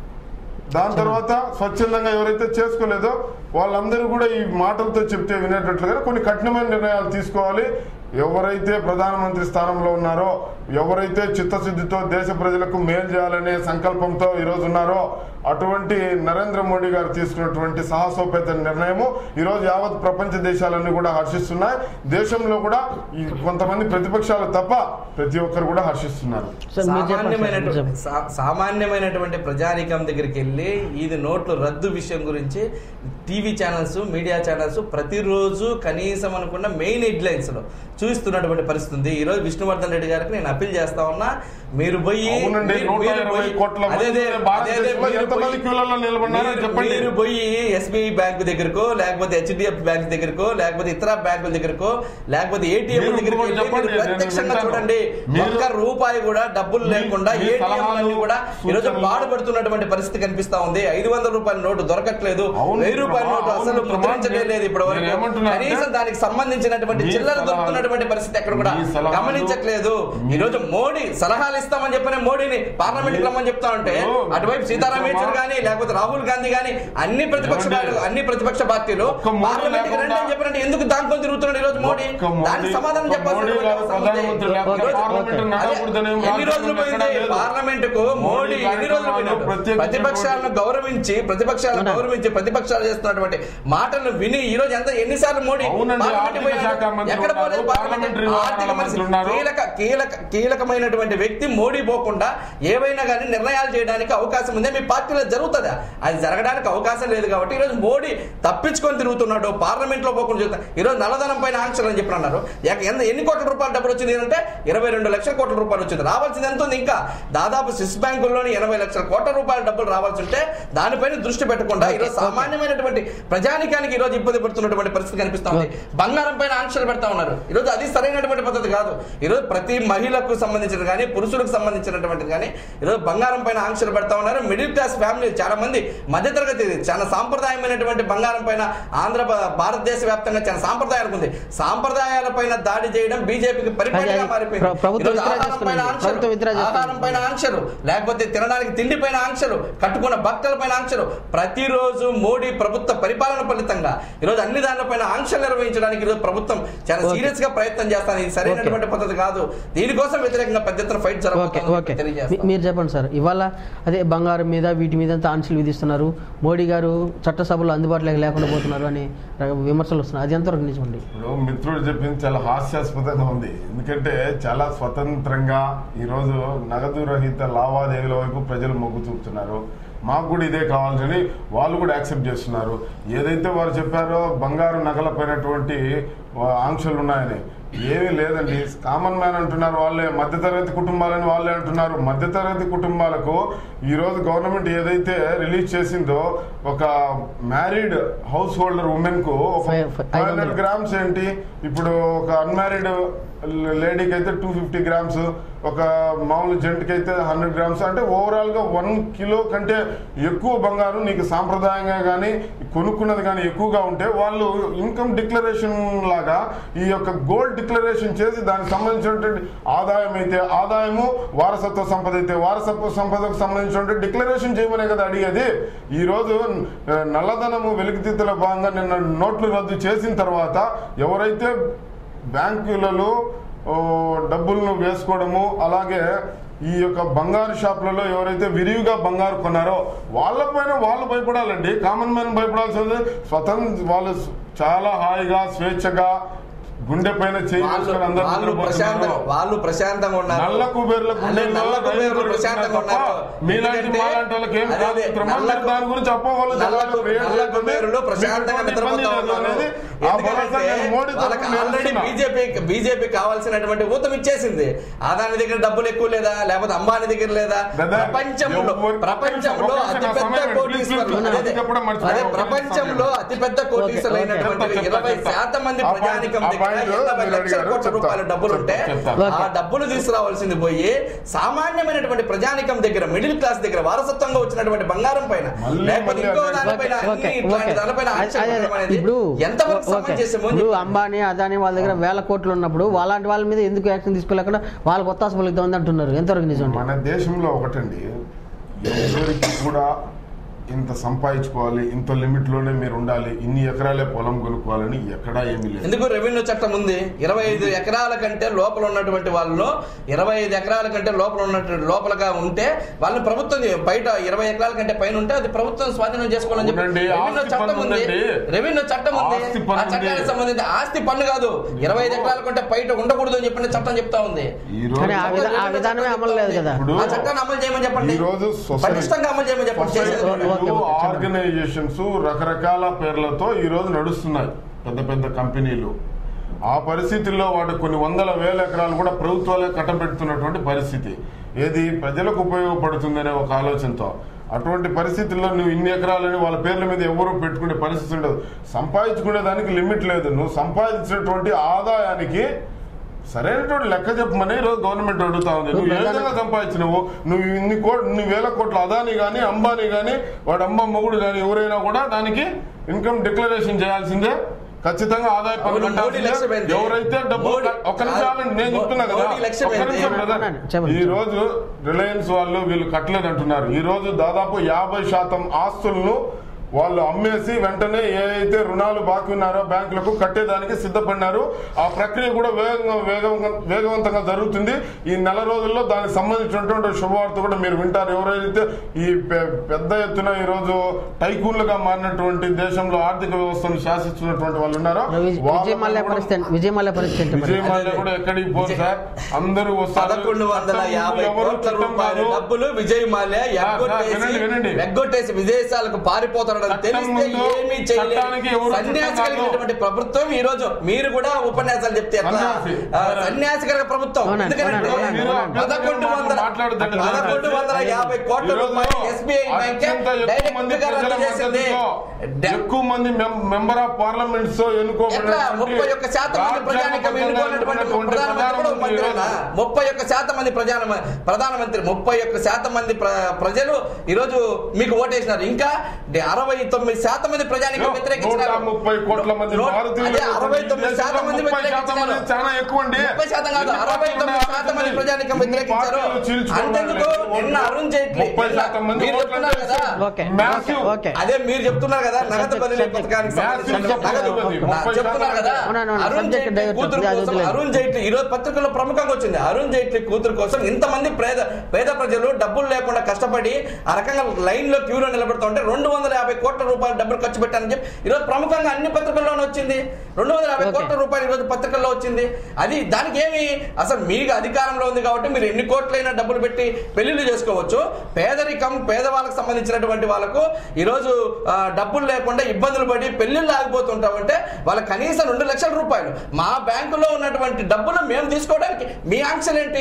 దాని తర్వాత స్వచ్ఛందంగా ఎవరైతే చేసుకోలేదో వాళ్ళందరూ కూడా ఈ మాటలతో చెప్తే వినేటట్లుగా కొన్ని కఠినమైన నిర్ణయాలు తీసుకోవాలి ఎవరైతే ప్రధానమంత్రి స్థానంలో ఉన్నారో ఎవరైతే చిత్తశుద్ధితో దేశ ప్రజలకు మేలు చేయాలనే సంకల్పంతో ఈరోజు ఉన్నారో అటువంటి నరేంద్ర మోడీ గారు తీసుకున్నటువంటి సాహసోపేత నిర్ణయము ఈరోజు యావత్ ప్రపంచ దేశాలన్నీ కూడా హర్షిస్తున్నాయి దేశంలో కూడా ఈ కొంతమంది ప్రతిపక్షాలు తప్ప ప్రతి ఒక్కరు కూడా హర్షిస్తున్నారు సార్ మీరు చెప్పండి సార్, మీరు సామాన్యమైనటువంటి చెప్పండి. సా- సామాన్యమైనటువంటి ప్రజానికం దగ్గరికి వెళ్ళి ఇది నోట్ల రద్దు విషయం గురించి టీవీ ఛానల్స్ మీడియా ఛానల్స్ ప్రతిరోజు కనీసం అనుకున్న మెయిన్ హెడ్లైన్స్ లో చూస్తున్నటువంటి పరిస్థితి ఉంది ఈ రోజు విష్ణువర్ధన్ రెడ్డి గారికి నేను అప్పీల్ చేస్తా ఉన్నా మీరు పోయి అవునండి, మీరు- నూట మీరు ఇరవై పోయి- కోట్ల మంది అదే అదే, భారతదేశంలో అదే అదే, మీరు ఎంతమంది పోయి- క్యూలలో నిలబడినారో మీరు- చెప్పండి. మీరు పోయి ఎస్బీఐ బ్యాంక్ దగ్గరకో లేకపోతే హెచ్డిఎఫ్ బ్యాంక్ దగ్గరకో లేకపోతే ఇతర బ్యాంకుల దగ్గరకో లేకపోతే ఏటీఎం మీరు దగ్గరికి ఇంకొకటి వెళ్ళి చెప్పండి, మీరు నేను ప్రత్యక్షంగా వింటాను. చూడండి మీరు- ఒక్క రూపాయి కూడా డబ్బులు మీ- లేకుండా మీ ఏటీఎం సలహాలు, కూడా ఈరోజు సూచనలు- బాధపడుతున్నటువంటి పరిస్థితి కనిపిస్తా ఉంది ఐదు వందల రూపాయల నోటు దొరకట్లేదు అవును వెయ్యి రూపాయల ప్రభా, నోటు అసలు అవును ముద్రించలే ప్రభా, లేదు ఇప్పటి నేను వరకు ఏమంటున్నా అంటే కనీసం దానికి సంబంధించినటువంటి మీ చిల్లర సలహాలు- దొరుకుతున్నటువంటి పరిస్థితి ఎక్కడ కూడా మీ సలహాలు- గమనించట్లేదు ఈ రోజు మోడీ సలహాలు ఇస్తామని చెప్పిన మోడీని పార్లమెంట్ కి రమ్మని చెప్తా ఉంటే ఓ, అటువైపు సీతారాం మిత్రమా, యేచూరి గానీ లేకపోతే రాహుల్ గాంధీ గానీ అన్ని ప్రతిపక్ష ఏమండి? పార్టీలు- అన్ని ప్రతిపక్ష పార్టీలు ఒక్క మోడీ పార్లమెంట్ కి రండి లేకుండా- అని చెప్పినట్టు ఎందుకు దానికొని తిరుగుతున్నాడు ఈ రోజు మోడీ ఒక్క మోడీ- దానికి సమాధానం ఒక్క చెప్పాల్సిన మోడీ గారు అవసరం ఉంది. ప్రధానమంత్రి లేకపోతే ఈ రోజు- పార్లమెంట్ ఓకే. నడవకూడదనే అదే, ఎన్ని రోజులు రాజ్యాంగం ఎక్కడా పోయింది లేదు. పార్లమెంట్ కు మోడీ ఎన్ని రోజులు పోయినాడు ప్రత్యేకించినటువంటి- ప్రతిపక్షాలను గౌరవించి ప్రతిపక్షాలను అవునా? గౌరవించి ప్రతిపక్షాలు చేస్తున్నటువంటి మాటలను విని ఈ రోజు ఎంత ఎన్నిసార్లు మోడీ అవునండి, పార్లమెంట్ ఆర్థిక పోయినాడు? శాఖ మంత్రి ఎక్కడ ఉన్నారు, పోలేదు పార్లమెంట్ పార్లమెంటరీ ఆర్థిక వ్యవహారాల మంత్రి మంత్రి ఉన్నారు. కీలక కీలక కీలకమైనటువంటి వ్యక్తి మోడీ పోకుండా ఏవైనా కానీ నిర్ణయాలు చేయడానికి అవకాశం ఉంది మీ పార్టీలో జరుగుతుందా అది జరగడానికి అవకాశం లేదు కాబట్టి ఈ రోజు మోడీ తప్పించుకొని తిరుగుతున్నాడు పార్లమెంట్ లో పోకుండా చూస్తా ఈ రోజు నల్లధనం పైన ఆంక్షలు అని చెప్పి అన్నారు ఎక- ఎంత- ఎన్ని కోట్ల రూపాయలు డబ్బులు వచ్చింది అంటే ఇరవై రెండు లక్షల కోట్ల రూపాయలు వచ్చింది రావాల్సింది ఎంత ఉంది ఇంకా దాదాపు స్విస్ బ్యాంకుల్లోని ఎనభై లక్షల కోట్ల రూపాయల డబ్బులు రావాల్సి ఉంటే దానిపైన దృష్టి పెట్టకుండా ఈ రోజు సామాన్యమైనటువంటి ప్రజానికానికి ఈ రోజు ఇబ్బంది పడుతున్నటువంటి పరిస్థితి కనిపిస్తా ఉంది బంగారం పైన ఆంక్షలు పెడతా ఉన్నారు ఈ రోజు అది సరైనటువంటి పద్ధతి కాదు ఈ రోజు ప్రతి మహిళకు సంబంధించిన కానీ పురుషులకు సంబంధించినటువంటిది కానీ ఈ రోజు బంగారం పైన ఆంక్షలు పెడతా ఉన్నారు మిడిల్ క్లాస్ ఫ్యామిలీ చాలా మంది మధ్యతరగతి చాలా సాంప్రదాయమైనటువంటి బంగారం పైన ఆంధ్ర భారతదేశ వ్యాప్తంగా చాలా సాంప్రదాయాలు ఉంది సాంప్రదాయాల పైన దాడి చేయడం బీజేపీకి పరిపాటిగా అది మారిపోయింది ప్ర- ప్రభుత్వం ఈరోజు విత్డ్రా ఆహారం పైన చేసుకుంది. ఆంక్షలు, ప్రభుత్వం విత్డ్రా చేసుకుంది. ఆహారం పైన ఆంక్షలు లేకపోతే తినడానికి తిండి పైన ఆంక్షలు కట్టుకున్న భక్తుల పైన ఆంక్షలు ప్రతిరోజు మోడీ ప్రభుత్వ పరిపాలన ఫలితంగా ఈరోజు అన్ని దానిపైన ఆంక్షలు నిర్వహించడానికి ఈరోజు ప్రభుత్వం చాలా ఓకే. సీరియస్ గా ప్రయత్నం చేస్తాను ఇది సరైనటువంటి పద్ధతి కాదు దీనికోసం వ్యతిరేకంగా పెద్ద ఎత్తున ఫైట్ ఓకే జరగబోతోందని ఓకే మీ- తెలియజేస్తాను మీరు చెప్పండి సార్ ఇవాళ అదే బంగారం మీద వీటి మీద అంతా ఆంక్షలు విధిస్తున్నారు మోడీ గారు చట్టసభలో అందుబాటులోకి లేకుండా పోతున్నారు అని రక- విమర్శలు వస్తున్నాయి అది ఎంతవరకు నిజమండి ఇప్పుడు మిత్రుడు చెప్పింది చాలా హాస్యాస్పదంగా ఉంది ఎందుకంటే చాలా స్వతంత్రంగా ఈరోజు నగదు రహిత లావాదేవీల వైపు ప్రజలు మొగ్గు చూపుతున్నారు మాకు కూడా ఇదే కావాలని వాళ్ళు కూడా యాక్సెప్ట్ చేస్తున్నారు ఏదైతే వారు చెప్పారో బంగారు నగలపైనటువంటి ఆ, ఆంక్షలు ఉన్నాయని ఏమీ లేదండి కామన్ మ్యాన్ అంటున్నారు వాళ్ళే మధ్యతరగతి కుటుంబాలని వాళ్ళే అంటున్నారు మధ్యతరగతి కుటుంబాలకు ఈ రోజు గవర్నమెంట్ ఏదైతే రిలీజ్ చేసిందో ఒక మ్యారీడ్ హౌస్ హోల్డర్ ఉమెన్ కు ఒక Five- five- ఫైవ్ ఐదు వందలు. హండ్రెడ్ గ్రామ్స్ ఏంటి ఇప్పుడు ఒక అన్మ్యారీడ్ లేడీకి అయితే టూ ఫిఫ్టీ గ్రామ్స్ ఒక మామూలు జెంట్కి అయితే హండ్రెడ్ గ్రామ్స్ అంటే ఓవరాల్ గా వన్ కిలో కంటే ఎక్కువ బంగారం నీకు సాంప్రదాయంగా కానీ కొనుక్కున్నది కానీ ఎక్కువగా ఉంటే వాళ్ళు ఇన్కమ్ డిక్లరేషన్ లాగా ఈ యొక్క గోల్డ్ డిక్లరేషన్ చేసి దానికి సంబంధించినటువంటి ఆదాయం అయితే ఆదాయము వారసత్వ సంపద అయితే వారసత్వ సంపదకు సంబంధించినటువంటి డిక్లరేషన్ చేయమనే కదా అడిగేది ఈ రోజు ఆ, నల్లధనము వెలికితీతల భాగంగా నిన్న నోట్లు రద్దు చేసిన తర్వాత ఎవరైతే బ్యాంకులలో ఓ, డబ్బులను వేసుకోవడము అలాగే ఈ యొక్క బంగారు షాపులలో ఎవరైతే విరివిగా బంగారు కొన్నారో వాళ్ళపైన వాళ్ళు భయపడాలండి కామన్ మ్యాన్ భయపడాల్సింది స్వతంత్ర వాళ్ళు చాలా హాయిగా స్వేచ్ఛగా గుండె పైన చేయి వాళ్ళు వేసుకొని అందరూ వాళ్ళు నిద్రపోతున్నారు. ప్రశాంతంగా వాళ్ళు ప్రశాంతంగా ఉన్నారు నల్ల కుబేర్ల అదే గుండెల్లో నల్ల కుబేర్లు రైలు ప్రశాంతంగా పెడుతున్నారు ఉన్నారు తప్ప మీలాంటి ఎందుకంటే మాలాంటి వాళ్ళకి ఏం అదే కాదు అదే మిత్రమా. నల్ల మీరు దాని గురించి అపోహలు నల్ల జనాలకు కు- create నల్ల చేయకండి. కుబేరులు ప్రశాంతంగా మీకు ఎటువంటి నిద్రపోతా ఇబ్బంది ఉన్నారు లేదు అనేది ఆ భరోసా ఎందుకంటే నేను మోడీ వాళ్ళకి తరఫున ఆల్రెడీ ఇస్తున్నా. బీజేపీ బీజేపీ కావాల్సినటువంటి ఊతం ఇచ్చేసింది అదాని దగ్గర డబ్బులు ఎక్కువ లేదా లేకపోతే అంబానీ దగ్గర లేదా బ్రదర్, ప్రపంచంలో ఎవరు- ప్రపంచంలో ఒక్క నిమిషం, అతిపెద్ద సమయం కోటీశ్వరులు please, please, అదే చెప్పడం మర్చిపోయాను. అదే ఒక్క నిమిషం ప్రపంచంలో సమయం. అతిపెద్ద కోటీశ్వరులు అయినటువంటి చెప్తా, చెప్తా, ఇరవై చెప్తా. శాతం మంది ఆ పాయింట్- ప్రజానికం ఆ దగ్గర పాయింట్ ఎనభై మీరు లక్షల అడిగారు, కోట్ల చెప్తా. రూపాయల డబ్బులు ఉంటే చెప్తా. ఆ డబ్బులు తీసుకురావాల్సింది పోయి సామాన్యమైనటువంటి ప్రజానికం దగ్గర మిడిల్ క్లాస్ దగ్గర వారసత్వంగా వచ్చినటువంటి బంగారం పైన మళ్ళీ లేకపోతే మళ్ళీ ఇంకో అదే. దానిపైన ఓకే, అన్ని ఓకే, ఇట్లాంటి ఓకే. దానిపైన అదే, ఆక్షేపం అదే, పెట్టడం అనేది ఇప్పుడు ఎంతవరకు ఓకే. సమంజసము అని ఇప్పుడు చెప్తున్నా. అంబానీ అదానీ వాళ్ళ దగ్గర వేల కోట్లు ఉన్నప్పుడు వాళ్ళంటి వాళ్ళ మీద ఎందుకు యాక్షన్ తీసుకోలేకుండా వాళ్ళకి ఒత్తాస పలుకుతుంది అంటున్నారు ఎంతవరకు నిజం మన దేశంలో ఒకటండి ఎవరికి కూడా ఇంత సంపాదించుకోవాలి ఇంత లిమిట్ లోనే మీరు ఉండాలి ఇన్ని ఎకరాలే పొలం కొనుక్కోవాలని ఎక్కడా ఏమీ లేదు ఎందుకు రెవెన్యూ చట్టం ఉంది ఇరవై ఐదు ఎకరాల కంటే లోపల ఉన్నటువంటి వాళ్ళు ఇరవై ఐదు ఎకరాల కంటే లోపల ఉన్నటువంటి లోపలగా ఉంటే వాళ్ళని ప్రభుత్వం బయట ఇరవై ఎకరాల కంటే పైన ఉంటే అది ప్రభుత్వం స్వాధీనం చేసుకోవాలని చెప్పి అవునండి, రెవెన్యూ ఆస్తి చట్టం పన్ను ఉంది ఉందండి. రెవెన్యూ చట్టం ఉంది ఆస్తి ఆ పన్ను ఉంది. చట్టానికి సంబంధించి ఆస్తి పన్ను కాదు ఇరవై ఐదు ఎకరాల కంటే బయట ఉండకూడదు అని చెప్పిన చట్టం చెప్తా ఉంది ఈ కానీ ఆ రోజు విధా- ఆ విధానమే అమలు లేదు కదా ఇప్పుడు ఆ చట్టాన్ని అమలు చేయమని చెప్పండి ఈ రోజు సొసైటీ- పటిష్టంగా అమలు చేయమని చెప్పండి చేసేది ఓకే, ఓకే, చెప్పండి. ఆర్గనైజేషన్స్ రకరకాల పేర్లతో ఈ రోజు నడుస్తున్నాయి పెద్ద పెద్ద కంపెనీలు ఆ పరిస్థితుల్లో వాటి కొన్ని వందల వేల ఎకరాలు కూడా ప్రభుత్వాలే కట్టబెడుతున్నటువంటి పరిస్థితి ఏది ప్రజలకు ఉపయోగపడుతుందనే ఒక ఆలోచనతో అటువంటి పరిస్థితుల్లో నువ్వు ఇన్ని ఎకరాలని వాళ్ళ పేర్ల మీద ఎవరు పెట్టుకునే పరిస్థితి ఉండదు సంపాదించుకునే దానికి లిమిట్ లేదు నువ్వు సంపాదించినటువంటి ఆదాయానికి సరైనటువంటి లెక్క చెప్పమని ఈరోజు గవర్నమెంట్ అడుగుతా ఉంది నువ్వు ఏ విధంగా సంపాదించినవు నువ్వు ఇన్ని కోట్ ఇన్ని వేల కోట్ల అదాని కానీ అంబానీ కానీ వాడు అమ్మ మొగుడు కానీ ఎవరైనా కూడా దానికి ఇన్కమ్ డిక్లరేషన్ చేయాల్సిందే ఖచ్చితంగా ఆదాయ పన్ను అవును, మోడీ కట్టాల్సిందే. లక్ష్యం ఏంటి? ఎవరైతే డబ్బు మోడీ- ఒక్క నిమిషం ఆగండి, నేను చెప్తున్నా కదా మోడీ లక్ష్యం ఒక్క ఏంటి? నిమిషం brother. చెప్పండి. ఈ రోజు రిలయన్స్ వాళ్ళు వీళ్ళు కట్టలేదు అంటున్నారు ఈ రోజు దాదాపు యాభై శాతం ఆస్తులను వాళ్ళు అమ్మేసి వెంటనే ఏ అయితే రుణాలు బాకీ ఉన్నారో బ్యాంకులకు కట్టేదానికి సిద్ధపడినారు ఆ ప్రక్రియ కూడా వేగంగా వేగంగా వేగవంతంగా జరుగుతుంది ఈ నెల రోజుల్లో దానికి సంబంధించినటువంటి శుభవార్త కూడా మీరు వింటారు ఎవరైతే ఈ పె- పెద్ద ఎత్తున ఈ రోజు టైకూన్లుగా మారినటువంటి దేశంలో ఆర్థిక వ్యవస్థను శాసిస్తున్నటువంటి వాళ్ళు ఉన్నారో విజయ్ విజయ్ మల్య వాళ్ళకు పరిస్థితి ఏంటి? విజయ్ మల్య పరిస్థితి ఏంటి మరి విజయ్ మాల్యా కూడా ఎక్కడికి పోరు సార్ అందరూ వస్తారు పదకొండు వందల చట్టం యాభై ఎవరు కోట్ల చట్టం రూపాయల కాదు. డబ్బులు విజయ్ మాల్యా ఎగ్గొట్టేసి వినండి, వినండి. ఎగ్గొట్టేసి విదేశాలకు పారిపోతాడని చట్టం తెలిస్తే ముందు ఏమీ చట్టానికి చేయలేదు ఎవరు సన్యాసి చట్టం కాదు. కలిగినటువంటి ప్రభుత్వం ఈ రోజు మీరు కూడా ఉపన్యాసాలు చెప్తే ఎట్లా? సన్యాసి. ఆ, సన్యాసి కలిగిన ప్రభుత్వం అవునండి, ఎందుకంటే అవునండి, అవునండి. పదకొండు వందల మాట్లాడదండి. పదకొండు వందల యాభై కోట్ల ఈరోజు రూపాయలు ఎస్బీఐ బ్యాంక్ అత్యంత ఎక్కువ మంది డైరెక్ట్ గా ప్రజల రద్దు చేసింది మద్దతుతో ఎక్కువ మంది మెం- మెంబర్ ఆఫ్ పార్లమెంట్స్ తో ఎట్లా ఎన్నుకోబడినటువంటి ముప్పై ఒక్క శాతం మంది ప్రజానికం ఎన్నుకున్నటువంటి రాజ్యాంగబద్ధంగా ప్రధానమంత్రి కూడా ప్రధానమంత్రి మంత్రేనా ఈరోజు. ముప్పై ఒక్క శాతం మంది ప్రధాన ప్రధానమంత్రి ముప్పై ఒక్క శాతం మంది ప్ర- ప్రజలు ఈ రోజు మీకు ఓటేసినారు ఇంకా డే- అరవై తొమ్మిది శాతం మంది ప్రజానికం వ్యతిరేకించినారు నూట ముప్పై కోట్ల మంది నూట- భారతీయులు అదే అరవై తొమ్మిది దేశంలో శాతం మంది ముప్పై శాతం వ్యతిరేకించినారు అనేది చాలా ఎక్కువ అండి ముప్పై శాతం కాదు ఎన్ని అరవై పార్టీలు తొమ్మిది ఉన్నాయి? శాతం మంది ప్రజానికం ఇన్ని వ్యతిరేకించారు పార్టీలు చీల్చుకోవడం అంతెందుకు లేదు. నిన్న అరుణ్ జైట్లీ ముప్పై శాతం మంది మీరు ఓట్లు చెప్తున్నారు అంటే కదా ఓకే Massive. ఓకే అదే మీరు చెప్తున్నారు కదా నగదు Subject, బదిలీ subject. పథకానికి సంబంధించిన Massive నగదు subject. నా- చెప్తున్నారు కదా అవునవును, అరుణ్ subject జైట్లీ divert కూతురు అవుతుంది, అది కోసం వదిలేదు. అరుణ్ జైట్లీ ఈ రోజు పత్రికల్లో ప్రముఖంగా వచ్చింది అరుణ్ జైట్లీ కూతురు కోసం ఇంతమంది పేద పేద ప్రజలు డబ్బులు లేకుండా కష్టపడి ఆ రకంగా లైన్ లో క్యూలో నిలబడుతుంటే రెండు వందల యాభై కోట్ల రూపాయలు డబ్బులు ఖర్చు పెట్టారని చెప్పి ఈ రోజు ప్రముఖంగా అన్ని పత్రికల్లోనే వచ్చింది రెండు వందల యాభై Okay. కోట్ల రూపాయలు ఈ రోజు పత్రికల్లో వచ్చింది అది దానికి ఏమి అసలు మీకు అధికారంలో ఉంది కాబట్టి మీరు ఎన్ని కోట్లైనా డబ్బులు పెట్టి పెళ్లిళ్ళు చేసుకోవచ్చు పేదరికం పేదవాళ్ళకి సంబంధించినటువంటి వాళ్ళకు ఈరోజు ఆ, డబ్బులు లేకుండా ఇబ్బందులు పడి పెళ్లిళ్ళు ఆగిపోతుంటామంటే వాళ్ళ కనీసం రెండు లక్షల రూపాయలు మా బ్యాంకులో ఉన్నటువంటి డబ్బులు మేము తీసుకోవడానికి మీ ఆంక్షలు ఏంటి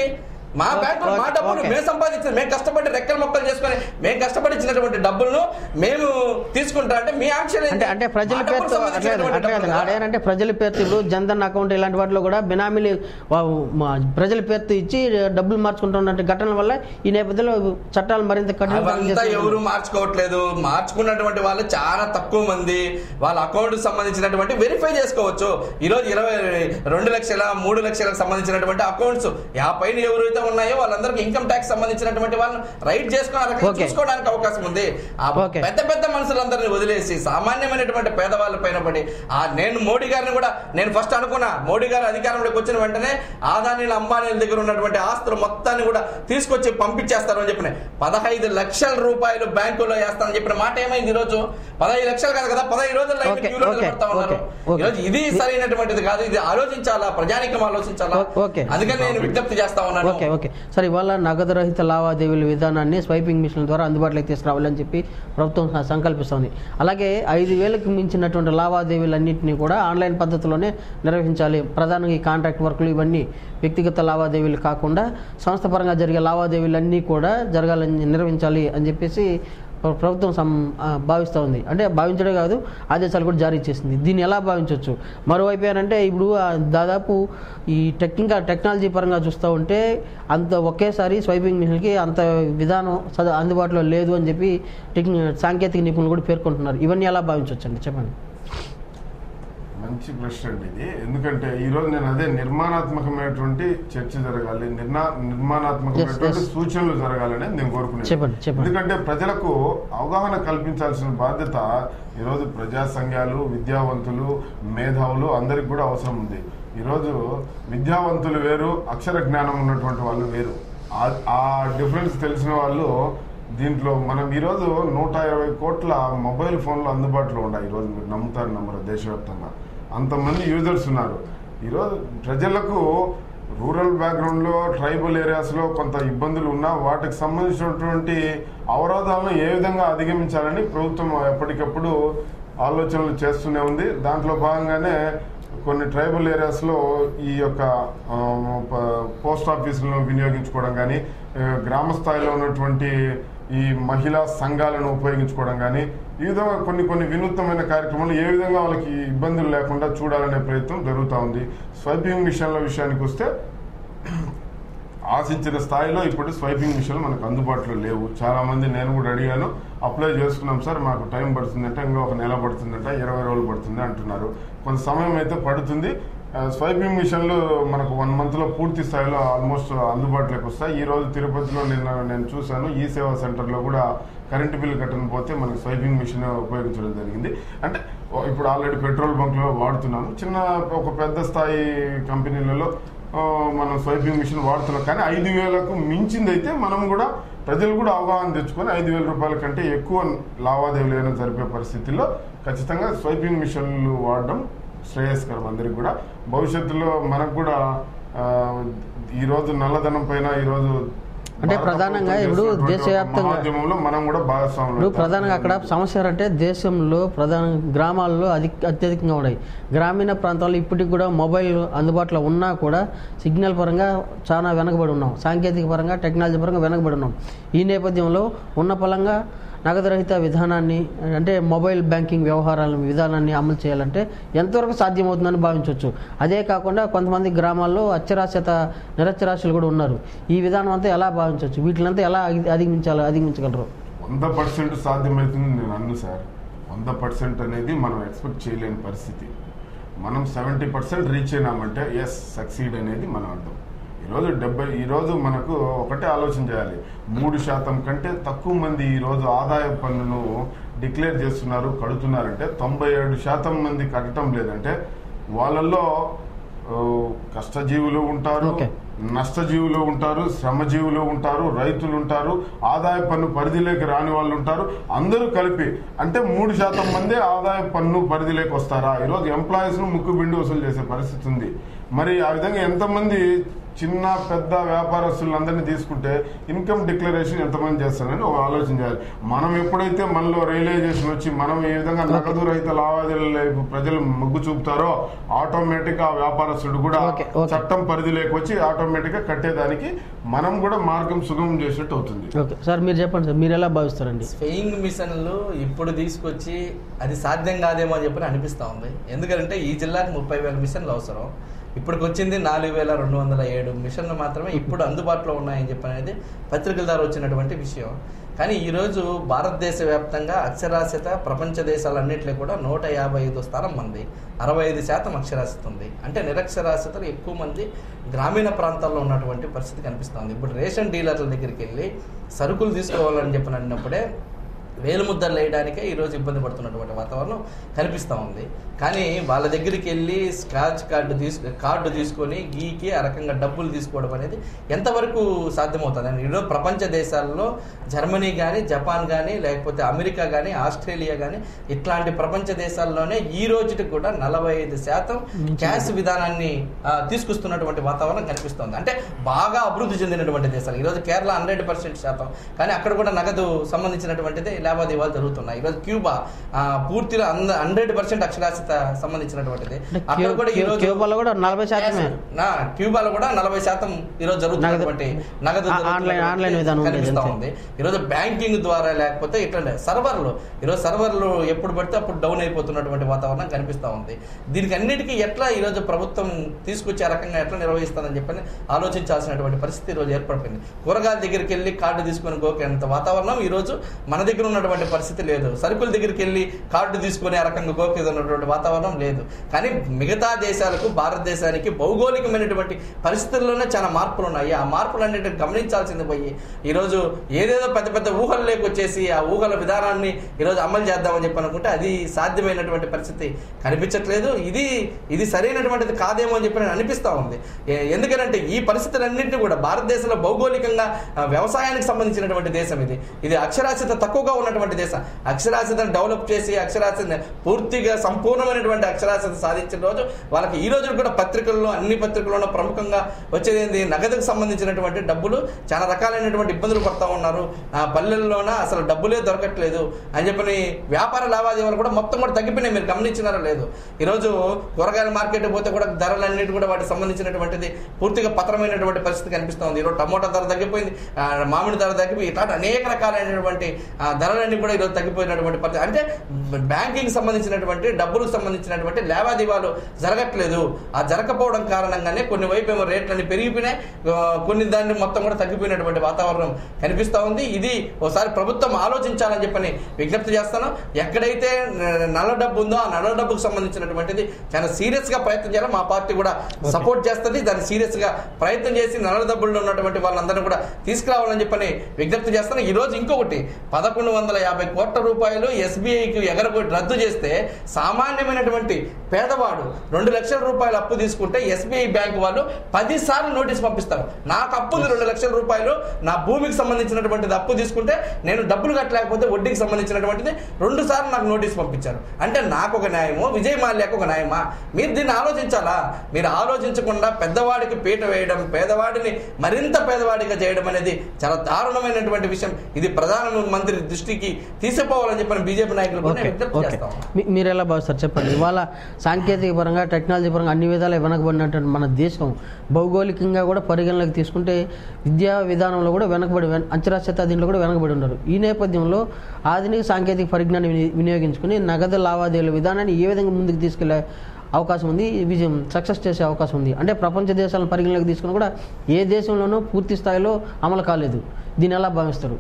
మా ఓకే, బ్యాంకులో మా ఓకే, డబ్బులు ఓకే. మేము సంపాదించింది మేము కష్టపడి రెక్కల మొక్కలు చేసుకొని మేము కష్టపడి ఇచ్చినటువంటి డబ్బులను మేము తీసుకుంటా అంటే మీ ఆంక్షలు ఏంటి? అంటే అంటే ప్రజల మా డబ్బులకు పేరుతో అట్లేదు సంబంధించినటువంటి అట్లేదు డబ్బులు కదా. ఆడేనంటే ప్రజల పేరుతో ఇప్పుడు జన్ధన్ అకౌంట్ ఇలాంటి వాటిలో కూడా బినామీలు వా- మా ప్రజల పేరుతో ఇచ్చి డబ్బులు మార్చుకుంటున్న ఘటనల వల్ల ఈ నేపథ్యంలో చట్టాలు మరింత కఠినతరం అవంతా చేస్తున్నాయి. ఎవరు మార్చుకోవట్లేదు మార్చుకున్నటువంటి వాళ్ళు చాలా తక్కువ మంది వాళ్ళ అకౌంట్ సంబంధించినటువంటి వెరిఫై చేసుకోవచ్చు ఈ రోజు ఇరవై రెండు లక్షల మూడు లక్షలకు సంబంధించినటువంటి అకౌంట్స్ ఆ పైన ఎవరైతే ఉన్నాయో వాళ్ళందరికీ ఇన్కమ్ ట్యాక్స్ సంబంధించినటువంటి వాళ్ళని రైట్ చేసుకుని ఆ రకంగా Okay. చూసుకోవడానికి అవకాశం ఉంది ఆ Okay. పెద్ద పెద్ద మనుషులందరినీ వదిలేసి సామాన్యమైనటువంటి పేదవాళ్ళ పైన పడి ఆ నేను మోడీ గారిని కూడా నేను ఫస్ట్ అనుకున్నా మోడీ గారు అధికారంలోకి వచ్చిన వెంటనే ఆదానీల అంబానీల దగ్గర ఉన్నటువంటి ఆస్తులు మొత్తాన్ని కూడా తీసుకొచ్చి పంపించేస్తారు అని చెప్పిన పదహైదు లక్షల రూపాయలు బ్యాంకులో వేస్తానని చెప్పిన మాట ఏమైంది ఈ రోజు పదహైదు లక్షలు కాదు కదా పదహైదు రోజుల్లో లైన్ Okay, క్యూలో okay, నిలబడతా ఉన్నారు okay, okay. ఈ రోజు ఇది సరైనటువంటిది కాదు ఇది ఆలోచించాలా ప్రజానికం ఆలోచించాలా ఓ- okay. అందుకని నేను విజ్ఞప్తి చేస్తా ఉన్నాను ఓకే ఓకే సరే ఇవాళ నగదు రహిత లావాదేవీల విధానాన్ని స్వైపింగ్ మిషన్ల ద్వారా అందుబాటులోకి తీసుకురావాలని చెప్పి ప్రభుత్వం స- సంకల్పిస్తోంది అలాగే ఐదు వేలకు మించినటువంటి లావాదేవీలన్నింటినీ కూడా ఆన్లైన్ పద్ధతిలోనే నిర్వహించాలి ప్రధానంగా ఈ కాంట్రాక్ట్ వర్కులు ఇవన్నీ వ్యక్తిగత లావాదేవీలు కాకుండా సంస్థ పరంగా జరిగే లావాదేవీలన్నీ కూడా జరగాలని నిర్వహించాలి అని చెప్పేసి ప్ర- ప్రభుత్వం సం ఆ, భావిస్తూ ఉంది అంటే భావించడే కాదు ఆదేశాలు కూడా జారీ చేసింది దీన్ని ఎలా భావించవచ్చు మరోవైపు ఏంటంటే ఇప్పుడు ఆ, దాదాపు ఈ టెక్నికల్ టెక్నాలజీ పరంగా చూస్తూ ఉంటే అంత ఒకేసారి స్వైపింగ్ మిషన్కి అంత విధానం సద అందుబాటులో లేదు అని చెప్పి టెక్ని సాంకేతిక నిపుణులు కూడా పేర్కొంటున్నారు ఇవన్నీ ఎలా భావించవచ్చు అండి చెప్పండి మంచి ప్రశ్న అండి ఇది ఎందుకంటే ఈ రోజు నేను అదే నిర్మాణాత్మకమైనటువంటి చర్చ జరగాలి నిర్నా నిర్మాణాత్మకమైనటువంటి Yes, yes. సూచనలు జరగాలని నేను కోరుకున్నాను చెప్పండి, చెప్పండి. ఎందుకంటే ప్రజలకు అవగాహన కల్పించాల్సిన బాధ్యత ఈరోజు ప్రజా సంఘాలు విద్యావంతులు మేధావులు అందరికి కూడా అవసరం ఉంది ఈరోజు విద్యావంతులు వేరు అక్షర జ్ఞానం ఉన్నటువంటి వాళ్ళు వేరు ఆ- ఆ డిఫరెన్స్ తెలిసిన వాళ్ళు దీంట్లో మనం ఈరోజు నూట ఇరవై కోట్ల మొబైల్ ఫోన్లు అందుబాటులో ఉన్నాయి ఈరోజు మీరు నమ్ముతారు నమ్మరు దేశవ్యాప్తంగా అంతమంది యూజర్స్ ఉన్నారు ఈరోజు ప్రజలకు రూరల్ బ్యాక్గ్రౌండ్లో ట్రైబల్ ఏరియాస్లో కొంత ఇబ్బందులు ఉన్నా వాటికి సంబంధించినటువంటి అవరోధాలను ఏ విధంగా అధిగమించాలని ప్రభుత్వం ఎప్పటికప్పుడు ఆలోచనలు చేస్తూనే ఉంది దాంట్లో భాగంగానే కొన్ని ట్రైబల్ ఏరియాస్లో ఈ యొక్క ఆ, ప- పోస్ట్ ఆఫీసులను వినియోగించుకోవడం కానీ ఆ, గ్రామ స్థాయిలో ఉన్నటువంటి ఈ మహిళా సంఘాలను ఉపయోగించుకోవడం కానీ ఈ విధంగా కొన్ని కొన్ని వినూత్నమైన కార్యక్రమాలు ఏ విధంగా వాళ్ళకి ఇబ్బందులు లేకుండా చూడాలనే ప్రయత్నం జరుగుతూ ఉంది స్వైపింగ్ మిషన్ల విషయానికి వస్తే ఆశించిన స్థాయిలో ఇప్పుడు స్వైపింగ్ మిషన్లు మనకు అందుబాటులో లేవు చాలా మంది నేను కూడా అడిగాను అప్లై చేసుకున్నాం సార్ మాకు టైం పడుతుందంటే ఇంకా ఒక నెల పడుతుందంట ఇరవై రోజులు పడుతుంది అంటున్నారు కొంత సమయం అయితే పడుతుంది ఆ, స్వైపింగ్ మిషన్లు మనకు వన్ మంత్లో పూర్తి స్థాయిలో ఆల్మోస్ట్ అందుబాటులోకి వస్తాయి ఈ రోజు తిరుపతిలో నిన్న నేను చూశాను ఈ సేవా సెంటర్లో కూడా కరెంటు బిల్లు కట్టకపోతే మనకి స్వైపింగ్ మిషన్ ఉపయోగించడం జరిగింది అంటే ఓ- ఇప్పుడు ఆల్రెడీ పెట్రోల్ బంక్లో వాడుతున్నాము చిన్న ఒక పెద్ద స్థాయి కంపెనీలలో ఆ, మనం స్వైపింగ్ మిషన్ వాడుతున్నాం కానీ ఐదు వేలకు మించింది అయితే మనం కూడా ప్రజలు కూడా అవగాహన తెచ్చుకొని ఐదు వేల రూపాయల కంటే ఎక్కువ లావాదేవీలు ఏమైనా జరిపే పరిస్థితుల్లో ఖచ్చితంగా స్వైపింగ్ మిషన్లు వాడడం శ్రేయస్కరం అందరికి కూడా భవిష్యత్తులో మనకు కూడా ఆ, ఈ రోజు నల్లధనం పైన ఈ రోజు అంటే భారత ప్రధానంగా ప్రభుత్వం ఇప్పుడు చేస్తున్నటువంటి ఒక దేశవ్యాప్తంగా- మహాద్యమంలో మనం కూడా భాగస్వాములు ఇప్పుడు ప్రధానంగా అక్కడ సమస్య అంటే దేశంలో ప్రధాన గ్రామాల్లో అధిక అత్యధికంగా ఉన్నాయి గ్రామీణ ప్రాంతాల్లో ఇప్పటికి కూడా మొబైల్ అందుబాటులో ఉన్నా కూడా సిగ్నల్ పరంగా చాలా వెనకబడి ఉన్నాం సాంకేతిక పరంగా టెక్నాలజీ పరంగా వెనకబడి ఉన్నాం ఈ నేపథ్యంలో ఉన్న పలంగా నగదు రహిత విధానాన్ని అంటే మొబైల్ బ్యాంకింగ్ వ్యవహారాల విధానాన్ని అమలు చేయాలంటే ఎంతవరకు సాధ్యమవుతుందని భావించవచ్చు అదే కాకుండా కొంతమంది గ్రామాల్లో అక్షరాస్యత నిరక్షరాస్యులు కూడా ఉన్నారు ఈ విధానం అంతా ఎలా భావించవచ్చు వీటినంతా ఎలా అధి- అధిగమించాలి అధిగమించగలరు వంద పర్సెంట్ సాధ్యమవుతుంది నేను అన్ను సార్ వంద పర్సెంట్ అనేది మనం ఎక్స్పెక్ట్ చేయలేని పరిస్థితి మనం సెవెంటీ పర్సెంట్ రీచ్ అయినామంటే ఎస్ సక్సీడ్ అనేది మనం అర్థం ఈరోజు డెబ్బై ఈరోజు మనకు ఒకటే ఆలోచన చేయాలి మూడు శాతం కంటే తక్కువ మంది ఈరోజు ఆదాయ పన్నును డిక్లేర్ చేస్తున్నారు కడుతున్నారంటే తొంభై ఏడు శాతం మంది కట్టడం లేదంటే వాళ్ళల్లో ఆ, కష్టజీవులు ఉంటారు Okay. నష్టజీవులు ఉంటారు శ్రమజీవులు ఉంటారు రైతులు ఉంటారు ఆదాయ పన్ను పరిధిలోకి రాని వాళ్ళు ఉంటారు అందరూ కలిపి అంటే మూడు శాతం మంది ఆదాయ పన్ను పరిధిలోకి వస్తారా ఈరోజు ఎంప్లాయీస్ ను ముక్కు బిండి వసూలు చేసే పరిస్థితి ఉంది మరి ఆ విధంగా ఎంతమంది చిన్న పెద్ద వ్యాపారస్తులందరినీ తీసుకుంటే ఇన్కమ్ డిక్లరేషన్ ఎంతమంది చేస్తారని ఒక ఆలోచన చేయాలి మనం ఎప్పుడైతే మనలో రియలైజేషన్ వచ్చి మనం ఏ విధంగా నగదు రహిత లావాదేవీల వైపు ప్రజలు మొగ్గు చూపుతారో ఆటోమేటిక్ ఆ వ్యాపారస్తుడు కూడా ఓకే, ఓకే. చట్టం పరిధిలోకి వచ్చి ఆటోమేటిక్ గా కట్టేదానికి మనం కూడా మార్గం సుగమం చేసినట్టు అవుతుంది ఓకే సార్ మీరు చెప్పండి సార్ మీరు ఎలా భావిస్తారండి స్వేయింగ్ మిషన్లు ఇప్పుడు తీసుకొచ్చి అది సాధ్యం కాదేమో అని చెప్పి అనిపిస్తూ ఉంది ఎందుకంటే ఈ జిల్లాకు ముప్పై వేల మిషన్లు అవసరం ఇప్పటికి వచ్చింది నాలుగు వేల రెండు వందల ఏడు మిషన్లు మాత్రమే ఇప్పుడు అందుబాటులో ఉన్నాయని చెప్పి అనేది పత్రికల ద్వారా వచ్చినటువంటి విషయం కానీ ఈరోజు భారతదేశ వ్యాప్తంగా అక్షరాస్యత ప్రపంచ దేశాలన్నింటిలో కూడా నూట యాభై ఐదు స్థానం మంది అరవై ఐదు శాతం అక్షరాస్యత ఉంది అంటే నిరక్షరాస్యతలు ఎక్కువ మంది గ్రామీణ ప్రాంతాల్లో ఉన్నటువంటి పరిస్థితి కనిపిస్తుంది ఇప్పుడు రేషన్ డీలర్ల దగ్గరికి వెళ్ళి సరుకులు తీసుకోవాలని చెప్పిన అన్నప్పుడే వేలు ముద్దలు వేయడానికే ఈరోజు ఇబ్బంది పడుతున్నటువంటి వాతావరణం కనిపిస్తూ ఉంది కానీ వాళ్ళ దగ్గరికి వెళ్ళి స్క్రాచ్ కార్డు తీసు కార్డు తీసుకొని గీకి ఆ రకంగా డబ్బులు తీసుకోవడం అనేది ఎంతవరకు సాధ్యమవుతుంది అని ఈరోజు ప్రపంచ దేశాల్లో జర్మనీ కానీ జపాన్ కానీ లేకపోతే అమెరికా కానీ ఆస్ట్రేలియా కానీ ఇట్లాంటి ప్రపంచ దేశాల్లోనే ఈ రోజుకి కూడా నలభై ఐదు శాతం క్యాష్ విధానాన్ని ఆ, తీసుకొస్తున్నటువంటి వాతావరణం కనిపిస్తోంది అంటే బాగా అభివృద్ధి చెందినటువంటి దేశాలు ఈరోజు కేరళ హండ్రెడ్ పర్సెంట్ శాతం కానీ అక్కడ కూడా నగదు సంబంధించినటువంటిది లావాదేవీలు జరుగుతున్నాయి ఈరోజు క్యూబా ఆ, పూర్తిగా హండ్రెడ్ పర్సెంట్ అక్షరాస్యత సంబంధించినటువంటిది అంటే అక్కడ క్యూ- కూడా ఈ క్యూ- రోజు క్యూబాలో కూడా నలభై శాతమే నా క్యూబాలో కూడా నలభై శాతం ఈరోజు జరుగుతున్నటువంటి నగదు ఆ- జరుగుతున్నటువంటి ఆన్లైన్- ఆన్లైన్ విధానం ఉండేది కనిపిస్తా అంతే. ఉంది ఈరోజు బ్యాంకింగ్ ద్వారా లేకపోతే ఇట్లా సర్వర్లు ఈరోజు సర్వర్లు ఎప్పుడు పడితే అప్పుడు డౌన్ అయిపోతున్నటువంటి వాతావరణం కనిపిస్తా ఉంది దీనికి అన్నిటికీ ఎట్లా ఈరోజు ప్రభుత్వం తీసుకొచ్చే రకంగా ఎట్లా నిర్వహిస్తుందని చెప్పని ఆలోచించాల్సినటువంటి పరిస్థితి ఈరోజు ఏర్పడిపోయింది కూరగాయల దగ్గరికి వెళ్ళి కార్డు తీసుకొని గోకేంత వాతావరణం ఈరోజు మన దగ్గర ఉన్నటువంటి పరిస్థితి లేదు సరుకుల దగ్గరికి వెళ్ళి కార్డు తీసుకొని ఆ రకంగా గోకేదన్నటువంటి వాతావరణం లేదు కానీ మిగతా దేశాలకు భారతదేశానికి భౌగోళికమైనటువంటి పరిస్థితుల్లోనే చాలా మార్పులు ఉన్నాయి ఆ మార్పులన్నిటిని గమనించాల్సింది పోయి ఈరోజు ఏదేదో పెద్ద పెద్ద ఊహల్లోకి వచ్చేసి ఆ ఊహల విధానాన్ని ఈరోజు అమలు చేద్దామని చెప్పి అనుకుంటే అది సాధ్యమైనటువంటి పరిస్థితి కనిపించట్లేదు ఇది ఇది సరైనటువంటిది కాదేమో అని చెప్పి నేను అనిపిస్తా ఉంది ఏ- ఎందుకంటే ఈ పరిస్థితులన్నింటినీ కూడా భారతదేశంలో భౌగోళికంగా ఆ, వ్యవసాయానికి సంబంధించినటువంటి దేశం ఇది ఇది అక్షరాస్యత తక్కువగా ఉన్నటువంటి దేశం అక్షరాస్యతను డెవలప్ చేసి అక్షరాస్యత పూర్తిగా సంపూర్ణమైనటువంటి అక్షరాస్యత సాధించిన రోజు వాళ్ళకి ఈ రోజు కూడా పత్రికల్లో అన్ని పత్రికల్లో ప్రముఖంగా వచ్చేది ఏంది నగదుకు సంబంధించినటువంటి డబ్బులు చాలా రకాలైనటువంటి ఇబ్బందులు పడతా ఉన్నారు ఆ పల్లెల్లోన అసలు డబ్బులే దొరకట్లేదు అని చెప్పని వ్యాపార లావాదేవీలు కూడా మొత్తం కూడా తగ్గిపోయినాయి మీరు గమనించినారో లేదు ఈరోజు కూరగాయల మార్కెట్ పోతే కూడా ధరలన్నిటి కూడా వాటికి సంబంధించినటువంటిది పూర్తిగా పతనమైనటువంటి పరిస్థితి కనిపిస్తుంది ఈరోజు టమోటా ధర తగ్గిపోయింది ఆ, మామిడి ధర తగ్గిపోయి ఇట్లాంటి అనేక రకాలైనటువంటి ఆ, ధరలన్నీ కూడా ఈరోజు తగ్గిపోయినటువంటి పరిస్థితి అంటే బ్యాంకింగ్ సంబంధించినటువంటి డబ్బులకు సంబంధించినటువంటి లావాదేవీలు జరగట్లేదు ఆ జరగకపోవడం కారణంగానే కొన్ని వైపు ఏమో రేట్లన్నీ పెరిగిపోయినాయి ఆ, కొన్ని దాన్ని మొత్తం కూడా తగ్గిపోయినటువంటి వాతావరణం కనిపిస్తా ఉంది ఇది ఒకసారి ప్రభుత్వం ఆలోచించాలని చెప్పని విజ్ఞప్తి చేస్తాను ఎక్కడైతే న- నల్ల డబ్బు ఉందో ఆ నల్ల డబ్బుకు సంబంధించినటువంటిది చాలా సీరియస్ గా ప్రయత్నం చేయాలి మా పార్టీ కూడా సపోర్ట్ చేస్తుంది దాన్ని సీరియస్ గా ప్రయత్నం చేసి నల్ల డబ్బుల్లో ఉన్నటువంటి వాళ్ళందరినీ కూడా తీసుకురావాలని చెప్పని విజ్ఞప్తి చేస్తాను ఈ రోజు ఇంకొకటి పదకొండు వందల యాభై కోట్ల రూపాయలు ఎస్బీఐకి ఎగరగొట్టి రద్దు చేస్తే సామాన్యమైనటువంటి పేదవాడు రెండు లక్షల రూపాయలు అప్పు తీసుకుంటే ఎస్బీఐ బ్యాంక్ వాళ్ళు పది సార్లు నోటీస్ పంపిస్తారు నాకు అప్పు ఉంది రెండు లక్షల రూపాయలు నా భూమికి సంబంధించినటువంటిది అప్పు తీసుకుంటే నేను డబ్బులు కట్టలేకపోతే వడ్డీకి సంబంధించినటువంటిది రెండు సార్లు నాకు నోటీస్ పంపించారు అంటే నాకు ఒక న్యాయము విజయ్ మాల్యాకు ఒక న్యాయమా మీరు దీన్ని ఆలోచించాలా మీరు ఆలోచించకుండా పెద్దవాడికి పీట వేయడం పేదవాడిని మరింత పేదవాడిగా చేయడం అనేది చాలా దారుణమైనటువంటి విషయం ఇది ప్రధానమంత్రి దృష్టికి తీసుకుపోవాలని చెప్పని బీజేపీ నాయకులు కూడా ఓకే నేను విజ్ఞప్తి ఓకే చేస్తాను మీ- మీరు ఎలా భావిస్తారు చెప్పండి ఇవాళ సాంకేతిక పరంగా టెక్నాలజీ పరంగా అన్ని విధాలు వెనకబడినటువంటి మన దేశం భౌగోళికంగా కూడా పరిగణలోకి తీసుకుంటే విద్యా విధానంలో కూడా వెనకబడి వెన- అంచరాస్యత దీంట్లో కూడా వెనకబడి ఉన్నారు ఈ నేపథ్యంలో ఆధునిక సాంకేతిక పరిజ్ఞానం విని- వినియోగించుకుని నగదు లావాదేవీల విధానాన్ని ఏ విధంగా ముందుకు తీసుకెళ్లే అవకాశం ఉంది విజయం సక్సెస్ చేసే అవకాశం ఉంది అంటే ప్రపంచ దేశాలను పరిగణలోకి తీసుకుని కూడా ఏ దేశంలోనూ పూర్తి స్థాయిలో అమలు కాలేదు దీన్ని ఎలా భావిస్తారు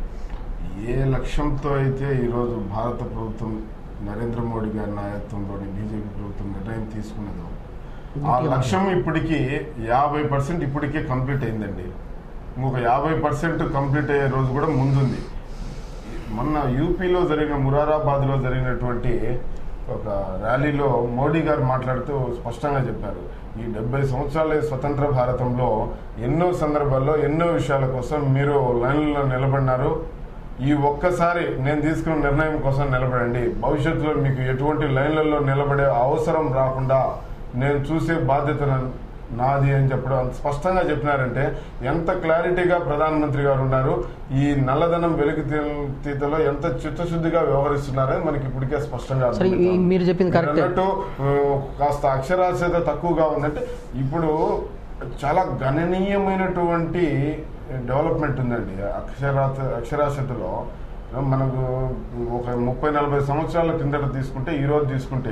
ఏ లక్ష్యంతో అయితే ఈరోజు భారత ప్రభుత్వం నరేంద్ర మోడీ గారి నాయకత్వంలోని బీజేపీ ప్రభుత్వం నిర్ణయం తీసుకున్నదో ఆ లక్ష్యం ఇప్పటికీ యాభై పర్సెంట్ ఇప్పటికే కంప్లీట్ అయిందండి ఇంకొక యాభై పర్సెంట్ కంప్లీట్ అయ్యే రోజు కూడా ముందుంది మొన్న యూపీలో జరిగిన మురారాబాద్లో జరిగినటువంటి ఒక ర్యాలీలో మోడీ గారు మాట్లాడుతూ స్పష్టంగా చెప్పారు ఈ డెబ్బై సంవత్సరాల స్వతంత్ర భారతంలో ఎన్నో సందర్భాల్లో ఎన్నో విషయాల కోసం మీరు లైన్లో నిలబడినారు ఈ ఒక్కసారి నేను తీసుకున్న నిర్ణయం కోసం నిలబడండి భవిష్యత్తులో మీకు ఎటువంటి లైన్లలో నిలబడే అవసరం రాకుండా నేను చూసే బాధ్యతను నాది అని చెప్పడం అంత స్పష్టంగా చెప్పినారంటే ఎంత క్లారిటీగా ప్రధానమంత్రి గారు ఉన్నారు ఈ నల్లధనం వెలుగు తీతలో ఎంత చిత్తశుద్ధిగా వ్యవహరిస్తున్నారని మనకి ఇప్పటికే స్పష్టంగా సరే, ఈ- అర్థమవుతోంది. మీరు చెప్పింది మీరు కరెక్టే. అన్నట్టు ఆ, కాస్త అక్షరాస్యత తక్కువగా ఉందంటే ఇప్పుడు చాలా గణనీయమైనటువంటి డెవలప్మెంట్ ఉందండి అక్షరాత అక్షరాస్యతలో మనకు ఒక ముప్పై నలభై సంవత్సరాల కిందట తీసుకుంటే ఈ రోజు తీసుకుంటే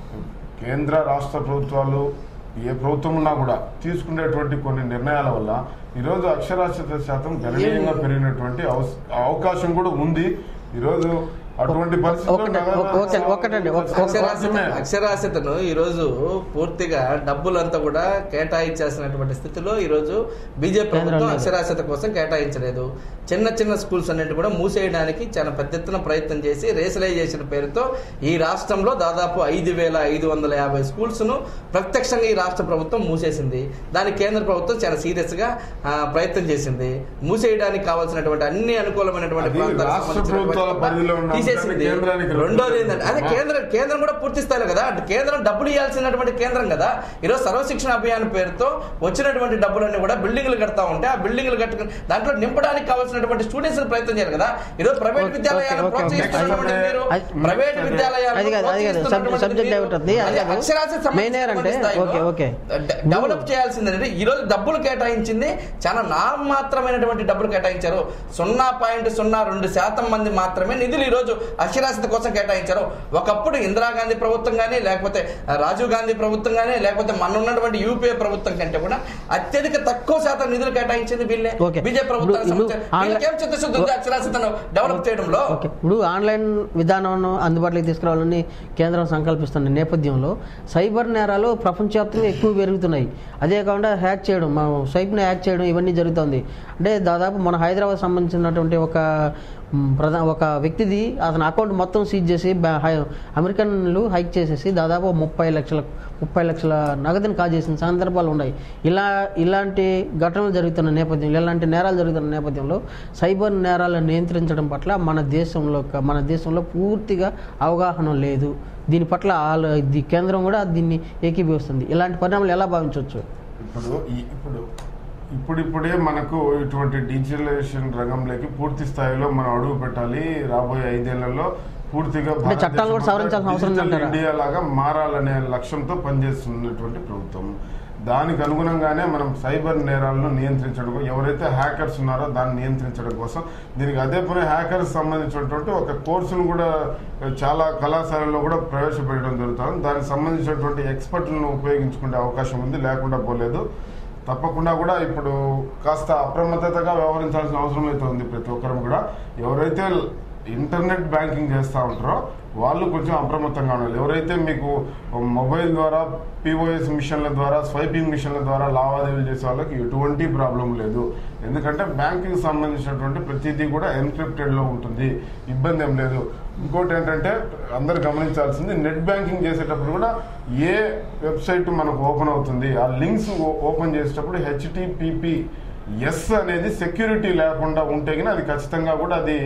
కేంద్ర రాష్ట్ర ప్రభుత్వాలు ఏ ప్రభుత్వం ఉన్నా కూడా తీసుకునేటువంటి కొన్ని నిర్ణయాల వల్ల ఈరోజు అక్షరాస్యత శాతం గణనీయంగా పెరిగినటువంటి అవస్- అవకాశం కూడా ఉంది ఈరోజు అటువంటి పరిస్థితుల్లో ఒకటే- ఒక- ఒక- ఒకటండి, ఒక- ఒక- అక్షరాస్యత అక్షరాస్యతను ఈరోజు పూర్తిగా డబ్బులంతా కూడా కేటాయించాల్సినటువంటి స్థితిలో ఈరోజు బీజేపీ ప్రభుత్వం కేంద్రంలో. అక్షరాస్యత కోసం కేటాయించలేదు చిన్న చిన్న స్కూల్స్ అన్నింటి కూడా మూసేయడానికి చాలా పెద్ద ఎత్తున ప్రయత్నం చేసి రేషనలైజేషన్ పేరుతో ఈ రాష్ట్రంలో దాదాపు ఐదు వేల ఐదు వందల యాభై స్కూల్స్ ను ప్రత్యక్షంగా ఈ రాష్ట్ర ప్రభుత్వం మూసేసింది దానికి కేంద్ర ప్రభుత్వం చాలా సీరియస్ గా ఆ, ప్రయత్నం చేసింది మూసేయడానికి కావాల్సినటువంటి అన్ని అనుకూలమైనటువంటి అది ప్రాంతాలకు రాష్ట్ర సంబంధించినటువంటి ప్రభుత్వాల పరిధిలో ఉన్న తీసేసింది అంశాన్ని కేంద్రానికి రెండోది ఏంటంటే అదే ఆ. కేంద్రం కేంద్రం కూడా పూర్తి స్థాయిలో కదా అంటే కేంద్రం డబ్బులు ఇవ్వాల్సినటువంటి కేంద్రం కదా ఈరోజు సర్వశిక్షణ అభియాన్ పేరుతో వచ్చినటువంటి డబ్బులన్నీ కూడా బిల్డింగ్లు కడతా ఉంటే ఆ బిల్డింగ్లు కట్టుకుని దాంట్లో నింపడానికి కావాల్సినటువంటి స్టూడెంట్స్ ప్రయత్నం చేయాలి కదా ఈరోజు ప్రైవేట్ ఓకే, విద్యాలయాలను ఓకే, ఓకే. ప్రోత్సహిస్తున్నటువంటి మీరు అది- ప్రైవేట్ విద్యాలయాలను అది కాదు, అది కాదు. ప్రోత్సహిస్తున్నటువంటి సబ్జెక్ట్ మీరు అవుతుంది. అది అది కాదు. అక్షరాస్యత మెయిన్ ఏంటంటే, సంబంధించిన స్థాయిలో ఓకే, ఓకే. డె- డెవలప్ చేయాల్సింది ఏంటంటే ఈ రోజు డబ్బులు కేటాయించింది చాలా నామాత్రమైనటువంటి డబ్బులు కేటాయించారు సున్నా పాయింట్ సున్నా రెండు శాతం మంది మాత్రమే నిధులు ఈ రోజు అక్షరాస్యత కోసం కేటాయించారు ఒకప్పుడు ఇందిరాగాంధీ ప్రభుత్వం కానీ లేకపోతే రాజీవ్ గాంధీ ప్రభుత్వం కానీ లేకపోతే మన ఉన్నటువంటి యూపీఏ ప్రభుత్వం కంటే కూడా అత్యధిక తక్కువ శాతం నిధులు కేటాయించింది వీళ్ళే ఓకే. బీజేపీ ప్రభుత్వానికి ఇప్పుడు- సంబంధించి ఇప్పుడు వీళ్ళకేం చిత్తశుద్ధి ఉంది అక్షరాస్యతను డెవలప్ చేయడంలో ఓకే ఇప్పుడు ఆన్లైన్ విధానం అందుబాటులోకి తీసుకురావాలని కేంద్రం సంకల్పిస్తున్న నేపథ్యంలో సైబర్ నేరాలు ప్రపంచవ్యాప్తంగా ఎక్కువ పెరుగుతున్నాయి అదే కాకుండా హ్యాక్ చేయడం మా సైప్ని హ్యాక్ చేయడం ఇవన్నీ జరుగుతుంది అంటే దాదాపు మన హైదరాబాద్ సంబంధించినటువంటి ఒక మ్, ప్రధా ఒక వ్యక్తిది అతని అకౌంట్ మొత్తం సీజ్ చేసి బ్యా- హై- అమెరికన్లు హైక్ చేసేసి దాదాపు ముప్పై లక్షల ముప్పై లక్షల నగదుని కాజేసిన సందర్భాలు ఉన్నాయి ఇలా ఇలాంటి ఘటనలు జరుగుతున్న నేపథ్యంలో ఇలాంటి నేరాలు జరుగుతున్న నేపథ్యంలో సైబర్ నేరాలను నియంత్రించడం పట్ల మన దేశంలో మన దేశంలో పూర్తిగా అవగాహన లేదు దీని పట్ల ఆలో- ఇది కేంద్రం కూడా దీన్ని ఏకీభవిస్తుంది ఇలాంటి పరిణామాలు ఎలా భావించవచ్చు ఇప్పుడు ఈ- ఇప్పుడు ఇప్పుడిప్పుడే మనకు ఇటువంటి డిజిటలైజేషన్ రంగంలోకి పూర్తి స్థాయిలో మనం అడుగు పెట్టాలి రాబోయే ఐదేళ్లలో పూర్తిగా అంటే చట్టాలు కూడా భారతదేశం సవరించాల్సిన అవసరం డిజిటల్ ఉందంటారా? ఇండియా లాగా మారాలనే లక్ష్యంతో పనిచేస్తున్నటువంటి ప్రభుత్వం దానికి అనుగుణంగానే మనం సైబర్ నేరాలను నియంత్రించడం కో- ఎవరైతే హ్యాకర్స్ ఉన్నారో దాన్ని నియంత్రించడం కోసం దీనికి అదే పని హ్యాకర్స్ సంబంధించినటువంటి ఒక కోర్సును కూడా చాలా కళాశాలల్లో కూడా ప్రవేశపెట్టడం జరుగుతుంది దానికి సంబంధించినటువంటి ఎక్స్పర్ట్లను ఉపయోగించుకునే అవకాశం ఉంది లేకుండా పోలేదు తప్పకుండా కూడా ఇప్పుడు కాస్త అప్రమత్తతగా వ్యవహరించాల్సిన అవసరం అయితే ఉంది ప్రతి ఒక్కరు కూడా ఎవరైతే ఇంటర్నెట్ బ్యాంకింగ్ చేస్తూ ఉంటారో వాళ్ళు కొంచెం అప్రమత్తంగా ఉండాలి ఎవరైతే మీకు మొబైల్ ద్వారా పిఓఎస్ మిషన్ల ద్వారా స్వైపింగ్ మిషన్ల ద్వారా లావాదేవీలు చేసే వాళ్ళకి ఎటువంటి ప్రాబ్లం లేదు ఎందుకంటే బ్యాంకింగ్ సంబంధించినటువంటి ప్రతిదీ కూడా ఎన్క్రిప్టెడ్లో ఉంటుంది ఇబ్బంది ఏం లేదు ఇంకోటి ఏంటంటే అందరు గమనించాల్సింది నెట్ బ్యాంకింగ్ చేసేటప్పుడు కూడా ఏ వెబ్సైట్ మనకు ఓపెన్ అవుతుంది ఆ లింక్స్ ఓపెన్ చేసేటప్పుడు హెచ్టిపిపి ఎస్ అనేది సెక్యూరిటీ లేకుండా ఉంటే కానీ అది ఖచ్చితంగా కూడా అది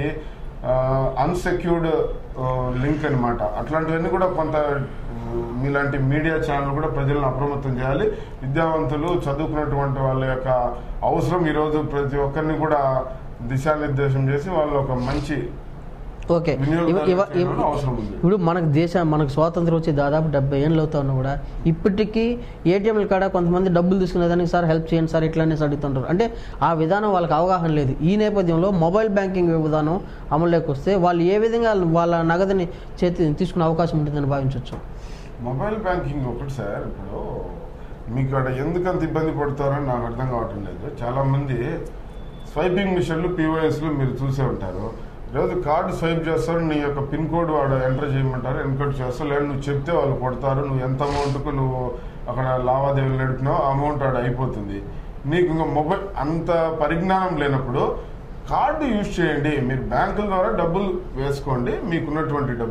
అన్సెక్యూర్డ్ లింక్ అన్నమాట అట్లాంటివన్నీ కూడా కొంత ఆ, మీలాంటి మీడియా ఛానల్ కూడా ప్రజలను అప్రమత్తం చేయాలి విద్యావంతులు చదువుకున్నటువంటి వాళ్ళ యొక్క అవసరం ఈరోజు ప్రతి ఒక్కరిని కూడా దిశానిర్దేశం చేసి వాళ్ళు ఒక మంచి ఓకే ఇవ- వినియోగదారులు ఇవ- చేయడం ఇవ- అవసరం ఉంది. ఇప్పుడు మనకు దేశ మనకు స్వాతంత్రం వచ్చి దాదాపు డెబ్బై ఏళ్ళు అవుతా ఉన్నా కూడా ఇప్పటికీ ఏటీఎంల కాడ కొంతమంది డబ్బులు తీసుకునేదానికి సార్ హెల్ప్ చేయండి సార్ ఇట్లా అనేసి అడుగుతుంటారు అంటే ఆ విధానం వాళ్ళకి అవగాహన లేదు ఈ నేపథ్యంలో మొబైల్ బ్యాంకింగ్ విధానం అమలులోకి వస్తే వాళ్ళు ఏ విధంగా వాళ్ళ నగదుని చేతి తీసుకునే అవకాశం ఉంటుందని భావించవచ్చు మొబైల్ బ్యాంకింగ్ ఒకటి సార్ ఇప్పుడు మీకు అక్కడ ఎందుకంత ఇబ్బంది పడతారని నాకు అర్థం కావటం లేదు చాలా మంది స్వైపింగ్ మిషన్లు పీఓఎస్లు మీరు చూసే ఉంటారు ఈరోజు కార్డు స్వైప్ చేస్తారు నీ యొక్క పిన్ కోడ్ వాడు ఎంటర్ చేయమంటారు ఎన్కోడ్ చేస్తారు లేదా నువ్వు చెప్తే వాళ్ళు కొడతారు నువ్వు ఎంత అమౌంట్కు నువ్వు అక్కడ లావాదేవీలు నడిపినావు ఆ అమౌంట్ ఆడ అయిపోతుంది నీకు ఇంకా మొబైల్ అంత పరిజ్ఞానం లేనప్పుడు కార్డు యూజ్ చేయండి మీరు బ్యాంకుల ద్వారా డబ్బులు వేసుకోండి మీకున్నటువంటి డబ్బును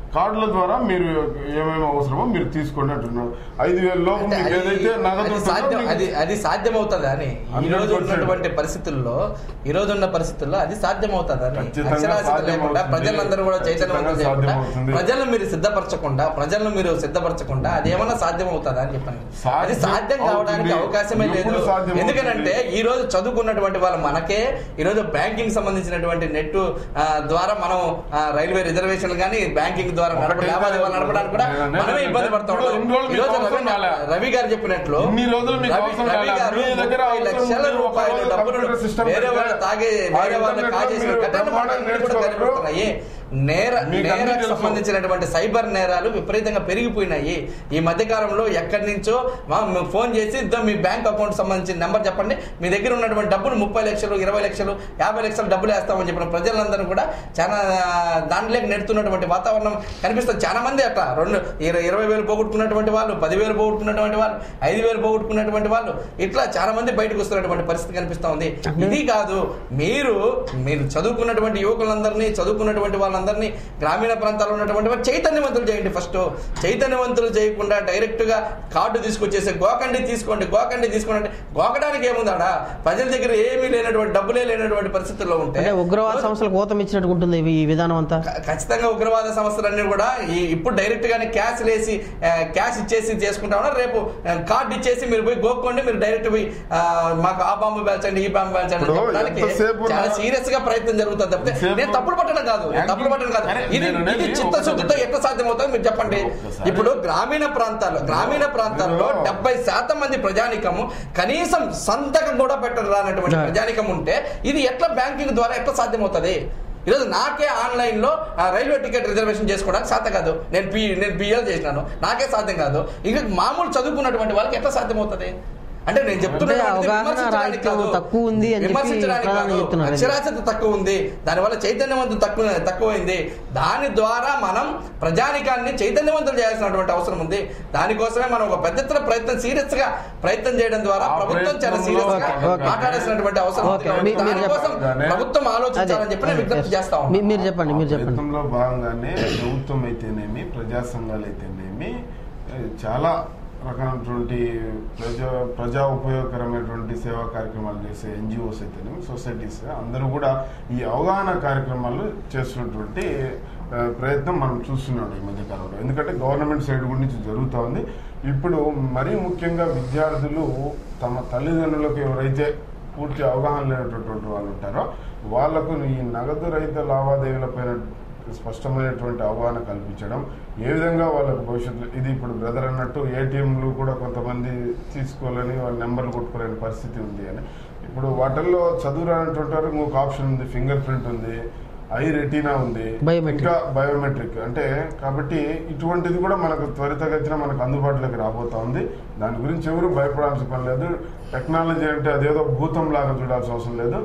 కార్డుల ద్వారా మీరు ఏమేమి అవసరమో మీరు తీసుకోండి అంటున్నారు ఐదు వేల లోపు అంటే మీకు అది- ఏదైతే నగదు అది ఉంటుందో సాధ్యం మీకు- అది అది సాధ్యమవుతుందా అని ఈ రోజు 100%. ఉన్నటువంటి పరిస్థితుల్లో ఈ రోజు ఉన్న పరిస్థితుల్లో అది సాధ్యమవుతుందని ఖచ్చితంగా అక్షరాస్యత లేకుండా సాధ్యమవుతుంది. ప్రజలందరూ కూడా చైతన్యవంతులు ఖచ్చితంగా చేయకుండా సాధ్యమవుతుంది. ప్రజలను మీరు సిద్ధపరచకుండా ప్రజలను మీరు సిద్ధపరచకుండా అది ఏమన్నా సాధ్యమవుతుందా అని చెప్పండి అది సాధ్యం సాధ్యం కావడానికి అవుతుంది. అవకాశమే లేదు ఎప్పుడు సాధ్యమవుతుంది? ఎందుకంటే ఈ రోజు చదువుకున్నటువంటి వాళ్ళు మనకే ఈ రోజు బ్యాంకింగ్ సంబంధించినటువంటి నెట్ ద్వారా మనం ఆ, రైల్వే రిజర్వేషన్లు కానీ బ్యాంకింగ్ ద్వారా నడప ఒకటే లావాదేవీలు నడపడానికి కూడా నేను మనమే ఇబ్బంది పడతా ఇప్పుడు ఉన్నాం ఇన్ని రోజులు ఈ రోజు మీకు అవసరం రవి రాలే. రవి గారు చెప్పినట్లు ఇన్ని రోజులు మీకు రవి- అవసరం రవి రాలే. గారు మీ దగ్గర ముప్పై అవసరం లక్షల ఉంది. ఒక రూపాయలు రోజు డబ్బులు కంప్యూటర్ సిస్టమ్ వేరే పెడితే వాళ్ళు తాగే ఆ వేరే వాళ్ళు ఇంటర్నెట్లో కాజేసిన మీరు కట్టెల బ్రహ్మాండంగా మాట కూడా నేర్చుకోగలరు. సరిపోతున్నాయి నేర మీకు అన్నీ నేరకు తెలుసు. సంబంధించినటువంటి సైబర్ నేరాలు విపరీతంగా పెరిగిపోయినాయి ఈ మధ్య కాలంలో ఎక్కడి నుంచో మా మేము ఫోన్ చేసి "ఇద్దో మీ బ్యాంక్ అకౌంట్ సంబంధించిన నెంబర్ చెప్పండి మీ దగ్గర ఉన్నటువంటి డబ్బులు ముప్పై లక్షలు ఇరవై లక్షలు యాభై లక్షలు డబ్బులు వేస్తామని చెప్పిన ప్రజలందరూ కూడా చాలా దాంట్లోకి నెడుతున్నటువంటి వాతావరణం కనిపిస్తుంది చాలా మంది అట్లా రెండు ఇర- ఇరవై వేలు పోగొట్టుకున్నటువంటి వాళ్ళు పదివేలు పోగొట్టుకున్నటువంటి వాళ్ళు ఐదు వేలు పోగొట్టుకున్నటువంటి వాళ్ళు ఇట్లా చాలా మంది బయటకు వస్తున్నటువంటి పరిస్థితి కనిపిస్తా ఉంది ఇది కాదు మీరు మీరు చదువుకున్నటువంటి యువకులందరినీ చదువుకున్నటువంటి వాళ్ళందరినీ గ్రామీణ ప్రాంతాల్లో ఉన్నటువంటి వారు చైతన్యవంతులు చేయండి ఫస్ట్ చైతన్యవంతులు చేయకుండా డైరెక్ట్ గా కార్డు తీసుకొచ్చేసి గోకండి తీసుకోండి గోకండి తీసుకోండి అంటే గోకడానికి ఏముందాడా ప్రజల దగ్గర ఏమీ లేనటువంటి డబ్బులే లేనటువంటి పరిస్థితుల్లో ఉంటే అంటే ఉగ్రవాద సంస్థలకు ఊతం ఇచ్చినట్టు ఉంటుంది ఈ విధానం అంతా ఖ- ఖచ్చితంగా ఉగ్రవాద సంస్థలన్నీ కూడా ఈ ఇప్పుడు డైరెక్ట్ గానే క్యాష్ లేసి ఆ, క్యాష్ ఇచ్చేసి చేసుకుంటా ఉన్నారు రేపు ఆ, కార్డు ఇచ్చేసి మీరు పోయి గోక్కోండి మీరు డైరెక్ట్ పోయి ఆ, మాకు ఆ బాంబు పేల్చండి ఈ బాంబు పేల్చండి అని ఇప్పుడు చెప్పడానికి ఎంతసేపు నా- చాలా సీరియస్ గా ప్రయత్నం జరుగుతుంది తప్పితే ఎంతసేపు- నేను తప్పుడు పట్టడం కాదు నేను తప్పుడు పట్టడం కాదు అరే, ఇది నేను అనేది ఇది చిత్తశుద్ధితో ఒకటి- ఎట్లా సాధ్యం అవుతుందో మీరు చెప్పండి ఒక్కసారి- ఇప్పుడు గ్రామీణ ప్రాంతాల్లో గ్రామీణ ప్రాంతాల్లో మీరు- డెబ్బై శాతం మంది ప్రజానికము కనీసం సంతకం కూడా పెట్టరు రానటువంటి Yeah. ప్రజానికం ఉంటే ఇది ఎట్లా బ్యాంకింగ్ ద్వారా ఎట్లా సాధ్యమవుతుంది ఈరోజు నాకే ఆన్లైన్ లో ఆ, రైల్వే టికెట్ రిజర్వేషన్ చేసుకోవడానికి సాధ్యం కాదు నేను పి నేను పిఎల్ చేసినాను నాకే సాధ్యం కాదు ఇంకా మామూలు చదువుకున్నటువంటి వాళ్ళకి ఎట్లా సాధ్యమవుతుంది అంటే నేను చెప్తున్నది అంటే అవగాహన విమర్శించడానికి రాహిత్యం కాదు. తక్కువ ఉంది అని చెప్పి విమర్శించడానికి ప్రధాని కాదు. చెప్తున్నారు. అక్షరాస్యత తక్కువ ఉంది దానివల్ల చైతన్యవంతం తక్కువ తక్కువైంది దాని ద్వారా మనం ప్రజానికాన్ని చైతన్యవంతం చేయాల్సినటువంటి అవసరం ఉంది దానికోసమే మనం ఒక పెద్ద ఎత్తున ప్రయత్నం సీరియస్ గా ప్రయత్నం చేయడం ద్వారా ఆ ప్రభుత్వం చాలా ప్రయత్నంలో సీరియస్ గా ఓకే, ఓకే. మాట్లాడాల్సినటువంటి అవసరం ఉంది ఓకే, కాబట్టి మీ- మీరు దానికోసం చెప్పండి. ప్రభుత్వం ఆలోచించాలని చెప్పి నేను అదే, విజ్ఞప్తి yes. చేస్తా మీ- ఉన్నాను మీరు చెప్పండి మీరు చెప్పండి ప్రయత్నంలో భాగంగానే ప్రభుత్వం అయితేనేమి ప్రజా సంఘాలు అయితేనేమి ఏ, చాలా రకమైనటువంటి ప్రజా ప్రజా ఉపయోగకరమైనటువంటి సేవా కార్యక్రమాలు చేసే ఎన్జిఓస్ అయితేనేమి సొసైటీస్ అందరూ కూడా ఈ అవగాహన కార్యక్రమాలు చేస్తున్నటువంటి ఆ, ప్రయత్నం మనం చూస్తున్నాం ఈ మధ్య కాలంలో ఎందుకంటే గవర్నమెంట్ సైడ్ గురించి జరుగుతూ ఉంది ఇప్పుడు మరీ ముఖ్యంగా విద్యార్థులు తమ తల్లిదండ్రులకు ఎవరైతే పూర్తి అవగాహన లేనటువంటి వాళ్ళు ఉంటారో వాళ్లకు ఈ నగదు రహిత లావాదేవీలపైన స్పష్టమైనటువంటి అవగాహన కల్పించడం ఏ విధంగా వాళ్ళకు భవిష్యత్తు ఇది ఇప్పుడు బ్రదర్ అన్నట్టు ఏటీఎంలు కూడా కొంతమంది తీసుకోవాలని వాళ్ళ నెంబర్లు కొట్టుకోలేని పరిస్థితి ఉంది అని ఇప్పుడు వాటిల్లో చదువు రానటువంటి వారికి ఇంకొక ఆప్షన్ ఉంది ఫింగర్ ప్రింట్ ఉంది ఐ రెటీనా ఉంది Biometric. ఇంకా బయోమెట్రిక్ అంటే కాబట్టి ఇటువంటిది కూడా మనకు త్వరితగతిన మనకు అందుబాటులోకి రాబోతా ఉంది దాని గురించి ఎవరు భయపడాల్సిన పని లేదు టెక్నాలజీ అంటే అదేదో భూతం లాగా చూడాల్సిన అవసరం లేదు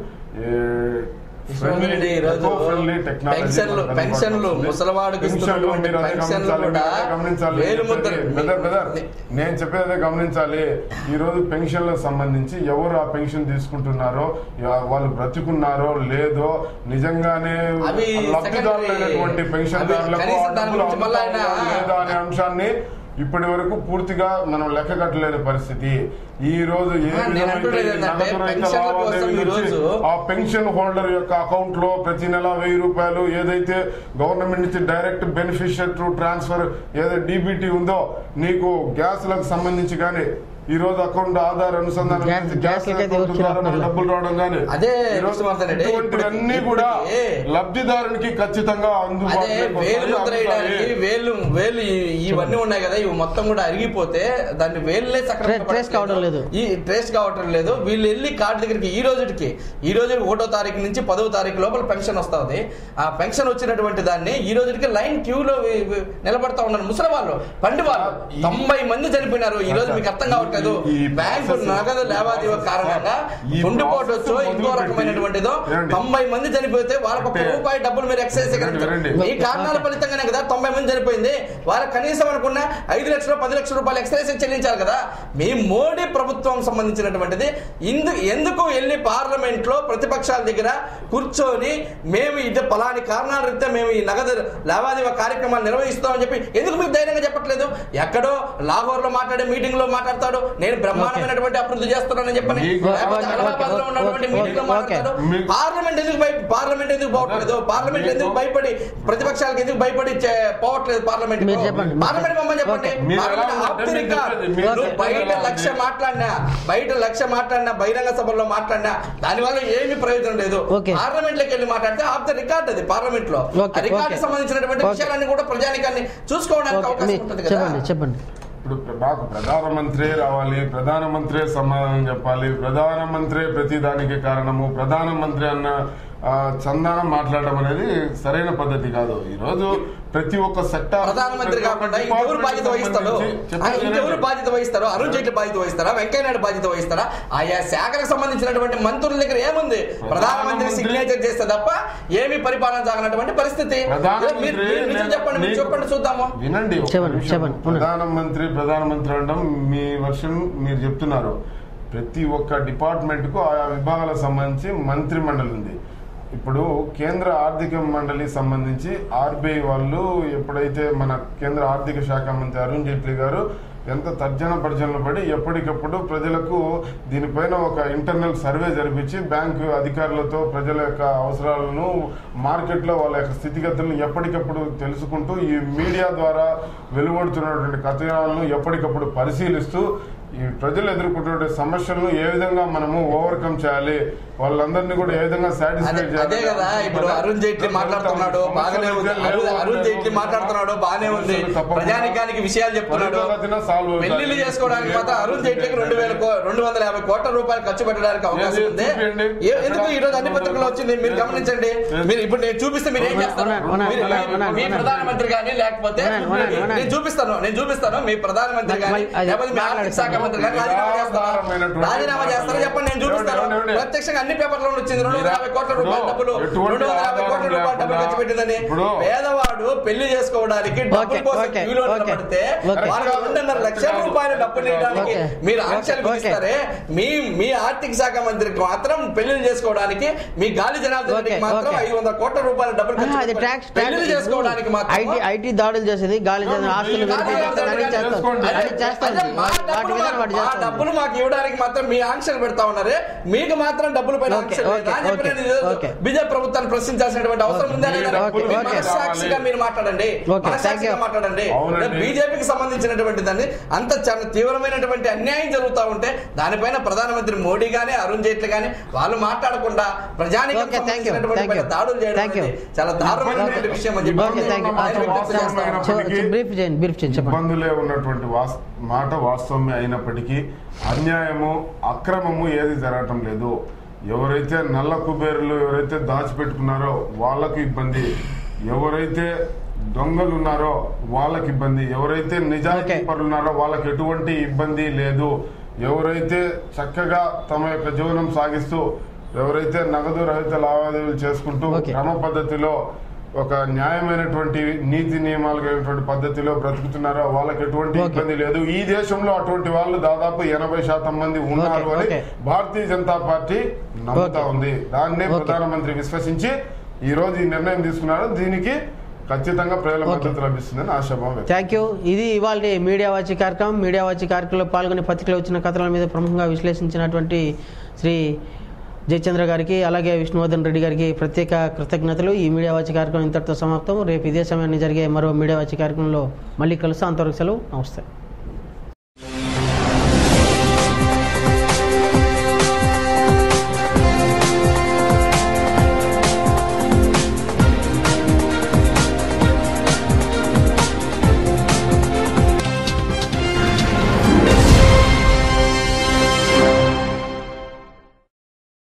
ఏ- విశ్వనాథ్ ఈ రోజు eco-friendly technology పెన్షన్లు మనకు పెన్షన్లు అందుబాటులో ఉంది. ముసలివాడికి పెన్షన్లు ఇస్తున్నటువంటి మీరు అదే పెన్షన్లు గమనించాలి, కూడా మీరు అదే గమనించాలి. వేలు ముద్ర బ్రదర్, బ్రదర్, నేను చెప్పేది అదే గమనించాలి ఈ రోజు పెన్షన్లకు సంబంధించి ఎవరు ఆ పెన్షన్ తీసుకుంటున్నారో యా- వాళ్ళు బ్రతికున్నారో లేదో నిజంగానే అవి లబ్ధిదారులైనటువంటి secondary. పెన్షన్దారులకు అవి కనీసం ఆ దాని డబ్బులు గురించి మళ్ళా ఆయన- అందుతాయా లేదా అనే అంశాన్ని ఇప్పటి వరకు పూర్తిగా మనం లెక్క కట్టలేని పరిస్థితి ఈ రోజు ఏ ఆ, నేను విధమైతే అంటున్నది ఈ ఏంటంటే నగదు రహిత పెన్షన్ల కోసం లావాదేవీల ఈ నుంచి రోజు ఆ పెన్షన్ హోల్డర్ యొక్క అకౌంట్ లో ప్రతి నెల వెయ్యి రూపాయలు ఏదైతే గవర్నమెంట్ నుంచి డైరెక్ట్ బెనిఫిషియర్ టు ట్రాన్స్ఫర్ ఏదైతే డీబీటీ ఉందో నీకు గ్యాస్ లకు సంబంధించి కానీ ఈ రోజు అకౌంట్ ఆధార్ అనుసంధానం గ్యాస్- చేసి గ్యాస్ గ్యాస్ లకైతే అకౌంట్ ద్వారా మనకు వచ్చినప్పుడు డబ్బులు రావడం కానీ అదే ఈ రోజు విష్ణువర్ధన్ రెడ్డి, ఇటువంటివన్నీ ఇప్పుడు- కూడా ఇప్పటికే లబ్ధిదారునికి ఖచ్చితంగా అదే అందుబాటులోకి వేలు వస్తాయి, ముద్ర వేయడానికి అందుతాయి. వేలు వేలు ఈ- ఇవన్నీ ఉన్నాయి కదా ఇవి మొత్తం కూడా అరిగిపోతే దాన్ని వేలులే సక్రమంగా ట్రే- ట్రేస్ కావడం లేదు. ఈ ట్రేస్ కావటం లేదు వీళ్ళు వెళ్ళి కార్డు దగ్గరికి ఈ రోజుకి ఈ రోజు ఒకటో తారీఖు నుంచి పదో తారీఖు లోపల పెన్షన్ వస్తుంది ఆ పెన్షన్ వచ్చినటువంటి దాన్ని ఈ రోజుకి లైన్ క్యూలో వి- వి- నిలబడతా ఉన్నారు ముసలి వాళ్ళు పండి వాళ్ళు తొంభై మంది చనిపోయినారు ఈ రోజు మీకు అర్థం కావట్లేదు చెప్పట్లేదు ఈ బ్యాంకు process- నగదు లావాదేవీ కారణంగా ఈ గుండెపోటు process వచ్చో ఇంకో మొదలుపెట్టి- రకమైనటువంటిదో ఏమండి? తొంభై మంది చనిపోతే వాళ్ళకి ఒక్క అంటే- రూపాయి డబ్బులు మీరు ఎక్సైజ్ వినండి, వినండి. ఈ కారణాల ఫలితంగానే కదా తొంభై మంది చనిపోయింది వాళ్ళకి కనీసం అనుకున్న ఐదు లక్షలు పది లక్షల రూపాయలు ఎక్సైజ్ చెల్లించాలి కదా మీ మోడీ ప్రభుత్వం సంబంధించినటువంటిది ఇందు ఎందుకు వెళ్ళి పార్లమెంట్ లో ప్రతిపక్షాల దగ్గర కూర్చొని మేము ఇది పలాని కారణాల రీత్యా మేము ఈ నగదు లావాదేవీ కార్యక్రమాలు నిర్వహిస్తామని చెప్పి ఎందుకు మీకు ధైర్యంగా చెప్పట్లేదు ఎక్కడో లాహోర్ లో మాట్లాడే మీటింగ్ లో మాట్లాడతాడు నేను బ్రహ్మాండమైనటువంటి అభివృద్ధి చేస్తున్నానని చెప్పని మీకు- లేకపోతే ఓకే, అలహాబాద్ లో ఓకే, ఉన్నటువంటి ఓకే, మీటింగ్ లో ఓకే. మాట్లాడతాడు మీకు- పార్లమెంట్ ఎందుకు భయ పార్లమెంట్ ఎందుకు పోవట్లేదు పార్లమెంట్ మీకు- ఎందుకు భయపడి ప్రతిపక్షాలకు ఎందుకు భయపడి చే- పోవట్లేదు పార్లమెంట్ మీరు చెప్పండి. పార్లమెంట్ పంపని చెప్పండి ఓకే. మీరు పార్లమెంట్ ఎలా ఆఫ్ ది ఉంటే మీరు రికార్డ్. చెప్పేది. మీరు నువ్వు చెప్పేది బయట ఎలా ఉంది? లక్ష మాట్లాడినా బయట లక్ష మాట్లాడినా బహిరంగ సభల్లో మాట్లాడినా దాని వల్ల ఏమీ ప్రయోజనం లేదు ఓకే. పార్లమెంట్ లోకి వెళ్ళి మాట్లాడితే ఆఫ్ ద రికార్డ్ అది పార్లమెంట్ లో ఓకే, రికార్డ్ ఓకే. సంబంధించినటువంటి ఓకే. విషయాలన్నీ కూడా ప్రజానికాన్ని చూసుకోవడానికి ఓకే, అవకాశం మీ- ఉంటుంది కదా చెప్పండి చెప్పండి ఇప్పుడు మాకు ప్రధానమంత్రి రావాలి ప్రధానమంత్రి సమాధానం చెప్పాలి ప్రధానమంత్రి ప్రతి దానికి కారణము ప్రధానమంత్రి అన్న ఆ, చందానం మాట్లాడడం అనేది సరైన పద్ధతి కాదు ఈ రోజు ప్రతి ఒక్క సెక్టార్ ప్రధానమంత్రి కాకుండా ఇంకెవరు బాధ్యత వహిస్తాడు ఆ, ఇంకెవరు బాధ్యత వహిస్తారో అరుణ్ జైట్లీ బాధ్యత వహిస్తారా వెంకయ్య నాయుడు బాధ్యత వహిస్తారా ఆయా శాఖలకు సంబంధించినటువంటి మంత్రుల దగ్గర ఏముంది ప్రధానమంత్రి ప్రధానమంత్రి- సిగ్నేచర్ చేస్తే తప్ప ఏమీ పరిపాలన సాగనటువంటి పరిస్థితి ప్రధానమంత్రి మీరు- మీరు నిజం నేను- చెప్పండి మీరు నీకు- చెప్పండి చూద్దాము వినండి ఒక్క చెప్పండి, నిమిషం. చెప్పండి, అవును. ప్రధానమంత్రి ప్రధానమంత్రి అనడం మీ వర్షన్ మీరు చెప్తున్నారు ప్రతి ఒక్క డిపార్ట్మెంట్ కు ఆయా విభాగాలకు సంబంధించి మంత్రి మండలి ఉంది ఇప్పుడు కేంద్ర ఆర్థిక మండలి సంబంధించి ఆర్బీఐ వాళ్ళు ఎప్పుడైతే మన కేంద్ర ఆర్థిక శాఖ మంత్రి అరుణ్ జైట్లీ గారు ఎంత తర్జన భర్జనలు పడి ఎప్పటికప్పుడు ప్రజలకు దీనిపైన ఒక ఇంటర్నల్ సర్వే జరిపించి బ్యాంకు అధికారులతో ప్రజల యొక్క అవసరాలను మార్కెట్లో వాళ్ళ యొక్క స్థితిగతులను ఎప్పటికప్పుడు తెలుసుకుంటూ ఈ మీడియా ద్వారా వెలువడుతున్నటువంటి కథనాలను ఎప్పటికప్పుడు పరిశీలిస్తూ ఈ ప్రజలు ఎదుర్కొంటున్న సమస్యలను ఏ విధంగా మనము ఓవర్కమ్ చేయాలి వాళ్ళందరినీ కూడా ఏ విధంగా అదే సాటిస్ఫై అదే కదా ఇప్పుడు అరుణ్ జైట్లీ మాట్లాడుతున్నాడు బాగానే ఉంది అరుణ్ అరుణ్ జైట్లీ మాట్లాడుతున్నాడు బాగానే ఉంది ప్రజానికానికి విషయాలు చెప్తున్నాడు పెళ్లిళ్ళు చేసుకోవడానికి మాత్రం అరుణ్ జైట్లీకి రెండు వేల కో- రెండు వందల యాభై కోట్ల రూపాయలు ఖర్చు పెట్టడానికి అవకాశం ఉంది చూపియండి. ఏ- ఎందుకు ఈ రోజు అన్ని పత్రికలు వచ్చింది మీరు గమనించండి మీరు ఇప్పుడు నేను చూపిస్తే మీరు ఏం చేస్తారు ఉన్నా- ఉన్నా- మీరు- ఉన్నా- మీరు- ఉన్నా- మీ ఉన్నా- ప్రధానమంత్రి కానీ లేకపోతే ఉన్నా- ఉన్నా- ఉన్నా- నేను చూపిస్తాను నేను చూపిస్తాను మీ ప్రధానమంత్రి కానీ మళ్ళీ అది లేకపోతే మీ ఆర్థిక శాఖ మంత్రి కానీ రాజీనామా చేస్తారా నిరాధారమైనటువంటి రాజీనామా చేస్తారా చెప్పండి నేను చూపిస్తాను ఏమండి, ఏమండి? ప్రత్యక్షంగా అన్ని పేపర్లో వచ్చింది రెండు వందల యాభై కోట్ల రూపాయల డబ్బులు ఎటువంటి రెండు వందల యాభై కోట్ల ఆధారం రూపాయల డబ్బులు ఖర్చు లేకుండా పెట్టిందని ఇప్పుడు పేదవాడు పెళ్లి చేసుకోవడానికి డబ్బుల ఓకే, కోసం ఓకే, క్యూలో ఓకే, నిలబడితే ఓకే. వాళ్ళకి రెండున్నర లక్షల రూపాయల డబ్బులు ఇవ్వడానికి ఓకే, మీరు ఓకే, ఆంక్షలు ఓకే. విధిస్తారే మీ మీ ఆర్థిక శాఖ మంత్రికి మాత్రం పెళ్లి చేసుకోవడానికి మీ గాలి జనార్దన్ రెడ్డికి ఓకే, మాత్రం ఓకే. ఐదు వందల కోట్ల రూపాయల డబ్బులు ఖర్చు అది పెట్టి ట్యాక్స్ పెళ్లి చేసుకోవడానికి మాత్రం ఐటీ ఐటీ దాడులు చేసేది గాలి జన- ఆస్తులు గాలి వెలికి జనార్దన్ చేస్తారు, రెడ్డి చేస్తారు. చేసుకోండి. అది చేస్తారు అదే మా వాటి డబ్బులు విధానం మాకు- వాటి మా చేస్తారు డబ్బులు మాకు ఇవ్వడానికి మాత్రం మీ ఆంక్షలు పెడతా ఉన్నారే మీకు మాత్రం డబ్బులు పైన ఓకే, ఆంక్షలు లేదా అని ఓకే, చెప్పి నేను ఈరోజు ఓకే. బీజేపీ ప్రభుత్వాన్ని ప్రశ్నించాల్సినటువంటి అవసరం ఉందా మీ లేదా డబ్బులు మీ ఓకే, మనస్సాక్షిగా కావాలి. మీరు మాట్లాడండి ఓకే, మనస్సాక్షిగా థాంక్ యూ. మాట్లాడండి అవునండి. బీజేపీకి సంబంధించినటువంటి దాన్ని అంత చాలా తీవ్రమైనటువంటి అన్యాయం జరుగుతా ఉంటే దానిపైన ప్రధానమంత్రి మోడీ గానీ అరుణ్ జైట్లీ గానీ వాళ్ళు మాట్లాడకుండా ప్రజానికి ఓకే, థాంక్ యూ, సంబంధించినటువంటి థాంక్ యూ. పైన దాడులు చేయడం థాంక్ యూ. అనేది చాలా దారుణమైనటువంటి ఓకే. విషయం అని చెప్పి ఓకే థ్యాంక్ యూ ఆయన వ్యక్తం చేస్తా ఉన్నాను. బ్రీఫ్ చేయండి బ్రీఫ్ చేయండి చెప్పండి ఇబ్బందులే ఉన్నటువంటి వాస్ మాట వాస్తవమే అయినప్పటికీ అన్యాయము అక్రమము ఏది జరగటం లేదు ఎవరైతే నల్ల కుబేరులు ఎవరైతే దాచిపెట్టుకున్నారో వాళ్ళకు ఇబ్బంది ఎవరైతే దొంగలు ఉన్నారో వాళ్ళకి ఇబ్బంది ఎవరైతే నిజాయితీ Okay. పరులు ఉన్నారో వాళ్ళకి ఎటువంటి ఇబ్బంది లేదు ఎవరైతే చక్కగా తమ యొక్క జీవనం సాగిస్తూ ఎవరైతే నగదు రహిత లావాదేవీలు చేసుకుంటూ Okay. క్రమ పద్ధతిలో ఒక న్యాయమైనటువంటి నీతి నియమాలు కలిగినటువంటి పద్ధతిలో బ్రతుకుతున్నారో వాళ్ళకి ఎటువంటి Okay. ఇబ్బంది లేదు ఈ దేశంలో అటువంటి వాళ్ళు దాదాపు ఎనభై శాతం మంది ఉన్నారు Okay, అని okay. భారతీయ జనతా పార్టీ నమ్ముతా Okay. ఉంది దాన్నే Okay. ప్రధానమంత్రి విశ్వసించి ఈ రోజు ఈ నిర్ణయం తీసుకున్నారు దీనికి ఖచ్చితంగా ప్రజల Okay. మద్దతు లభిస్తుందని ఆశాభావం వ్యక్తం థ్యాంక్ యూ ఇది ఇవాళ మీడియా వాచి కార్యక్రమం మీడియా వాచి కార్యక్రమంలో పాల్గొని పత్రికలో వచ్చిన కథనాల మీద ప్రముఖంగా విశ్లేషించినటువంటి శ్రీ జయచంద్ర గారికి అలాగే విష్ణువర్ధన్ రెడ్డి గారికి ప్రత్యేక కృతజ్ఞతలు ఈ మీడియా వాచి కార్యక్రమం ఇంతటితో సమాప్తం రేపు ఇదే సమయాన్ని జరిగే మరో మీడియా వాచి కార్యక్రమంలో మళ్ళీ కలుస్తాం అంతవరకు సెలవు నమస్తే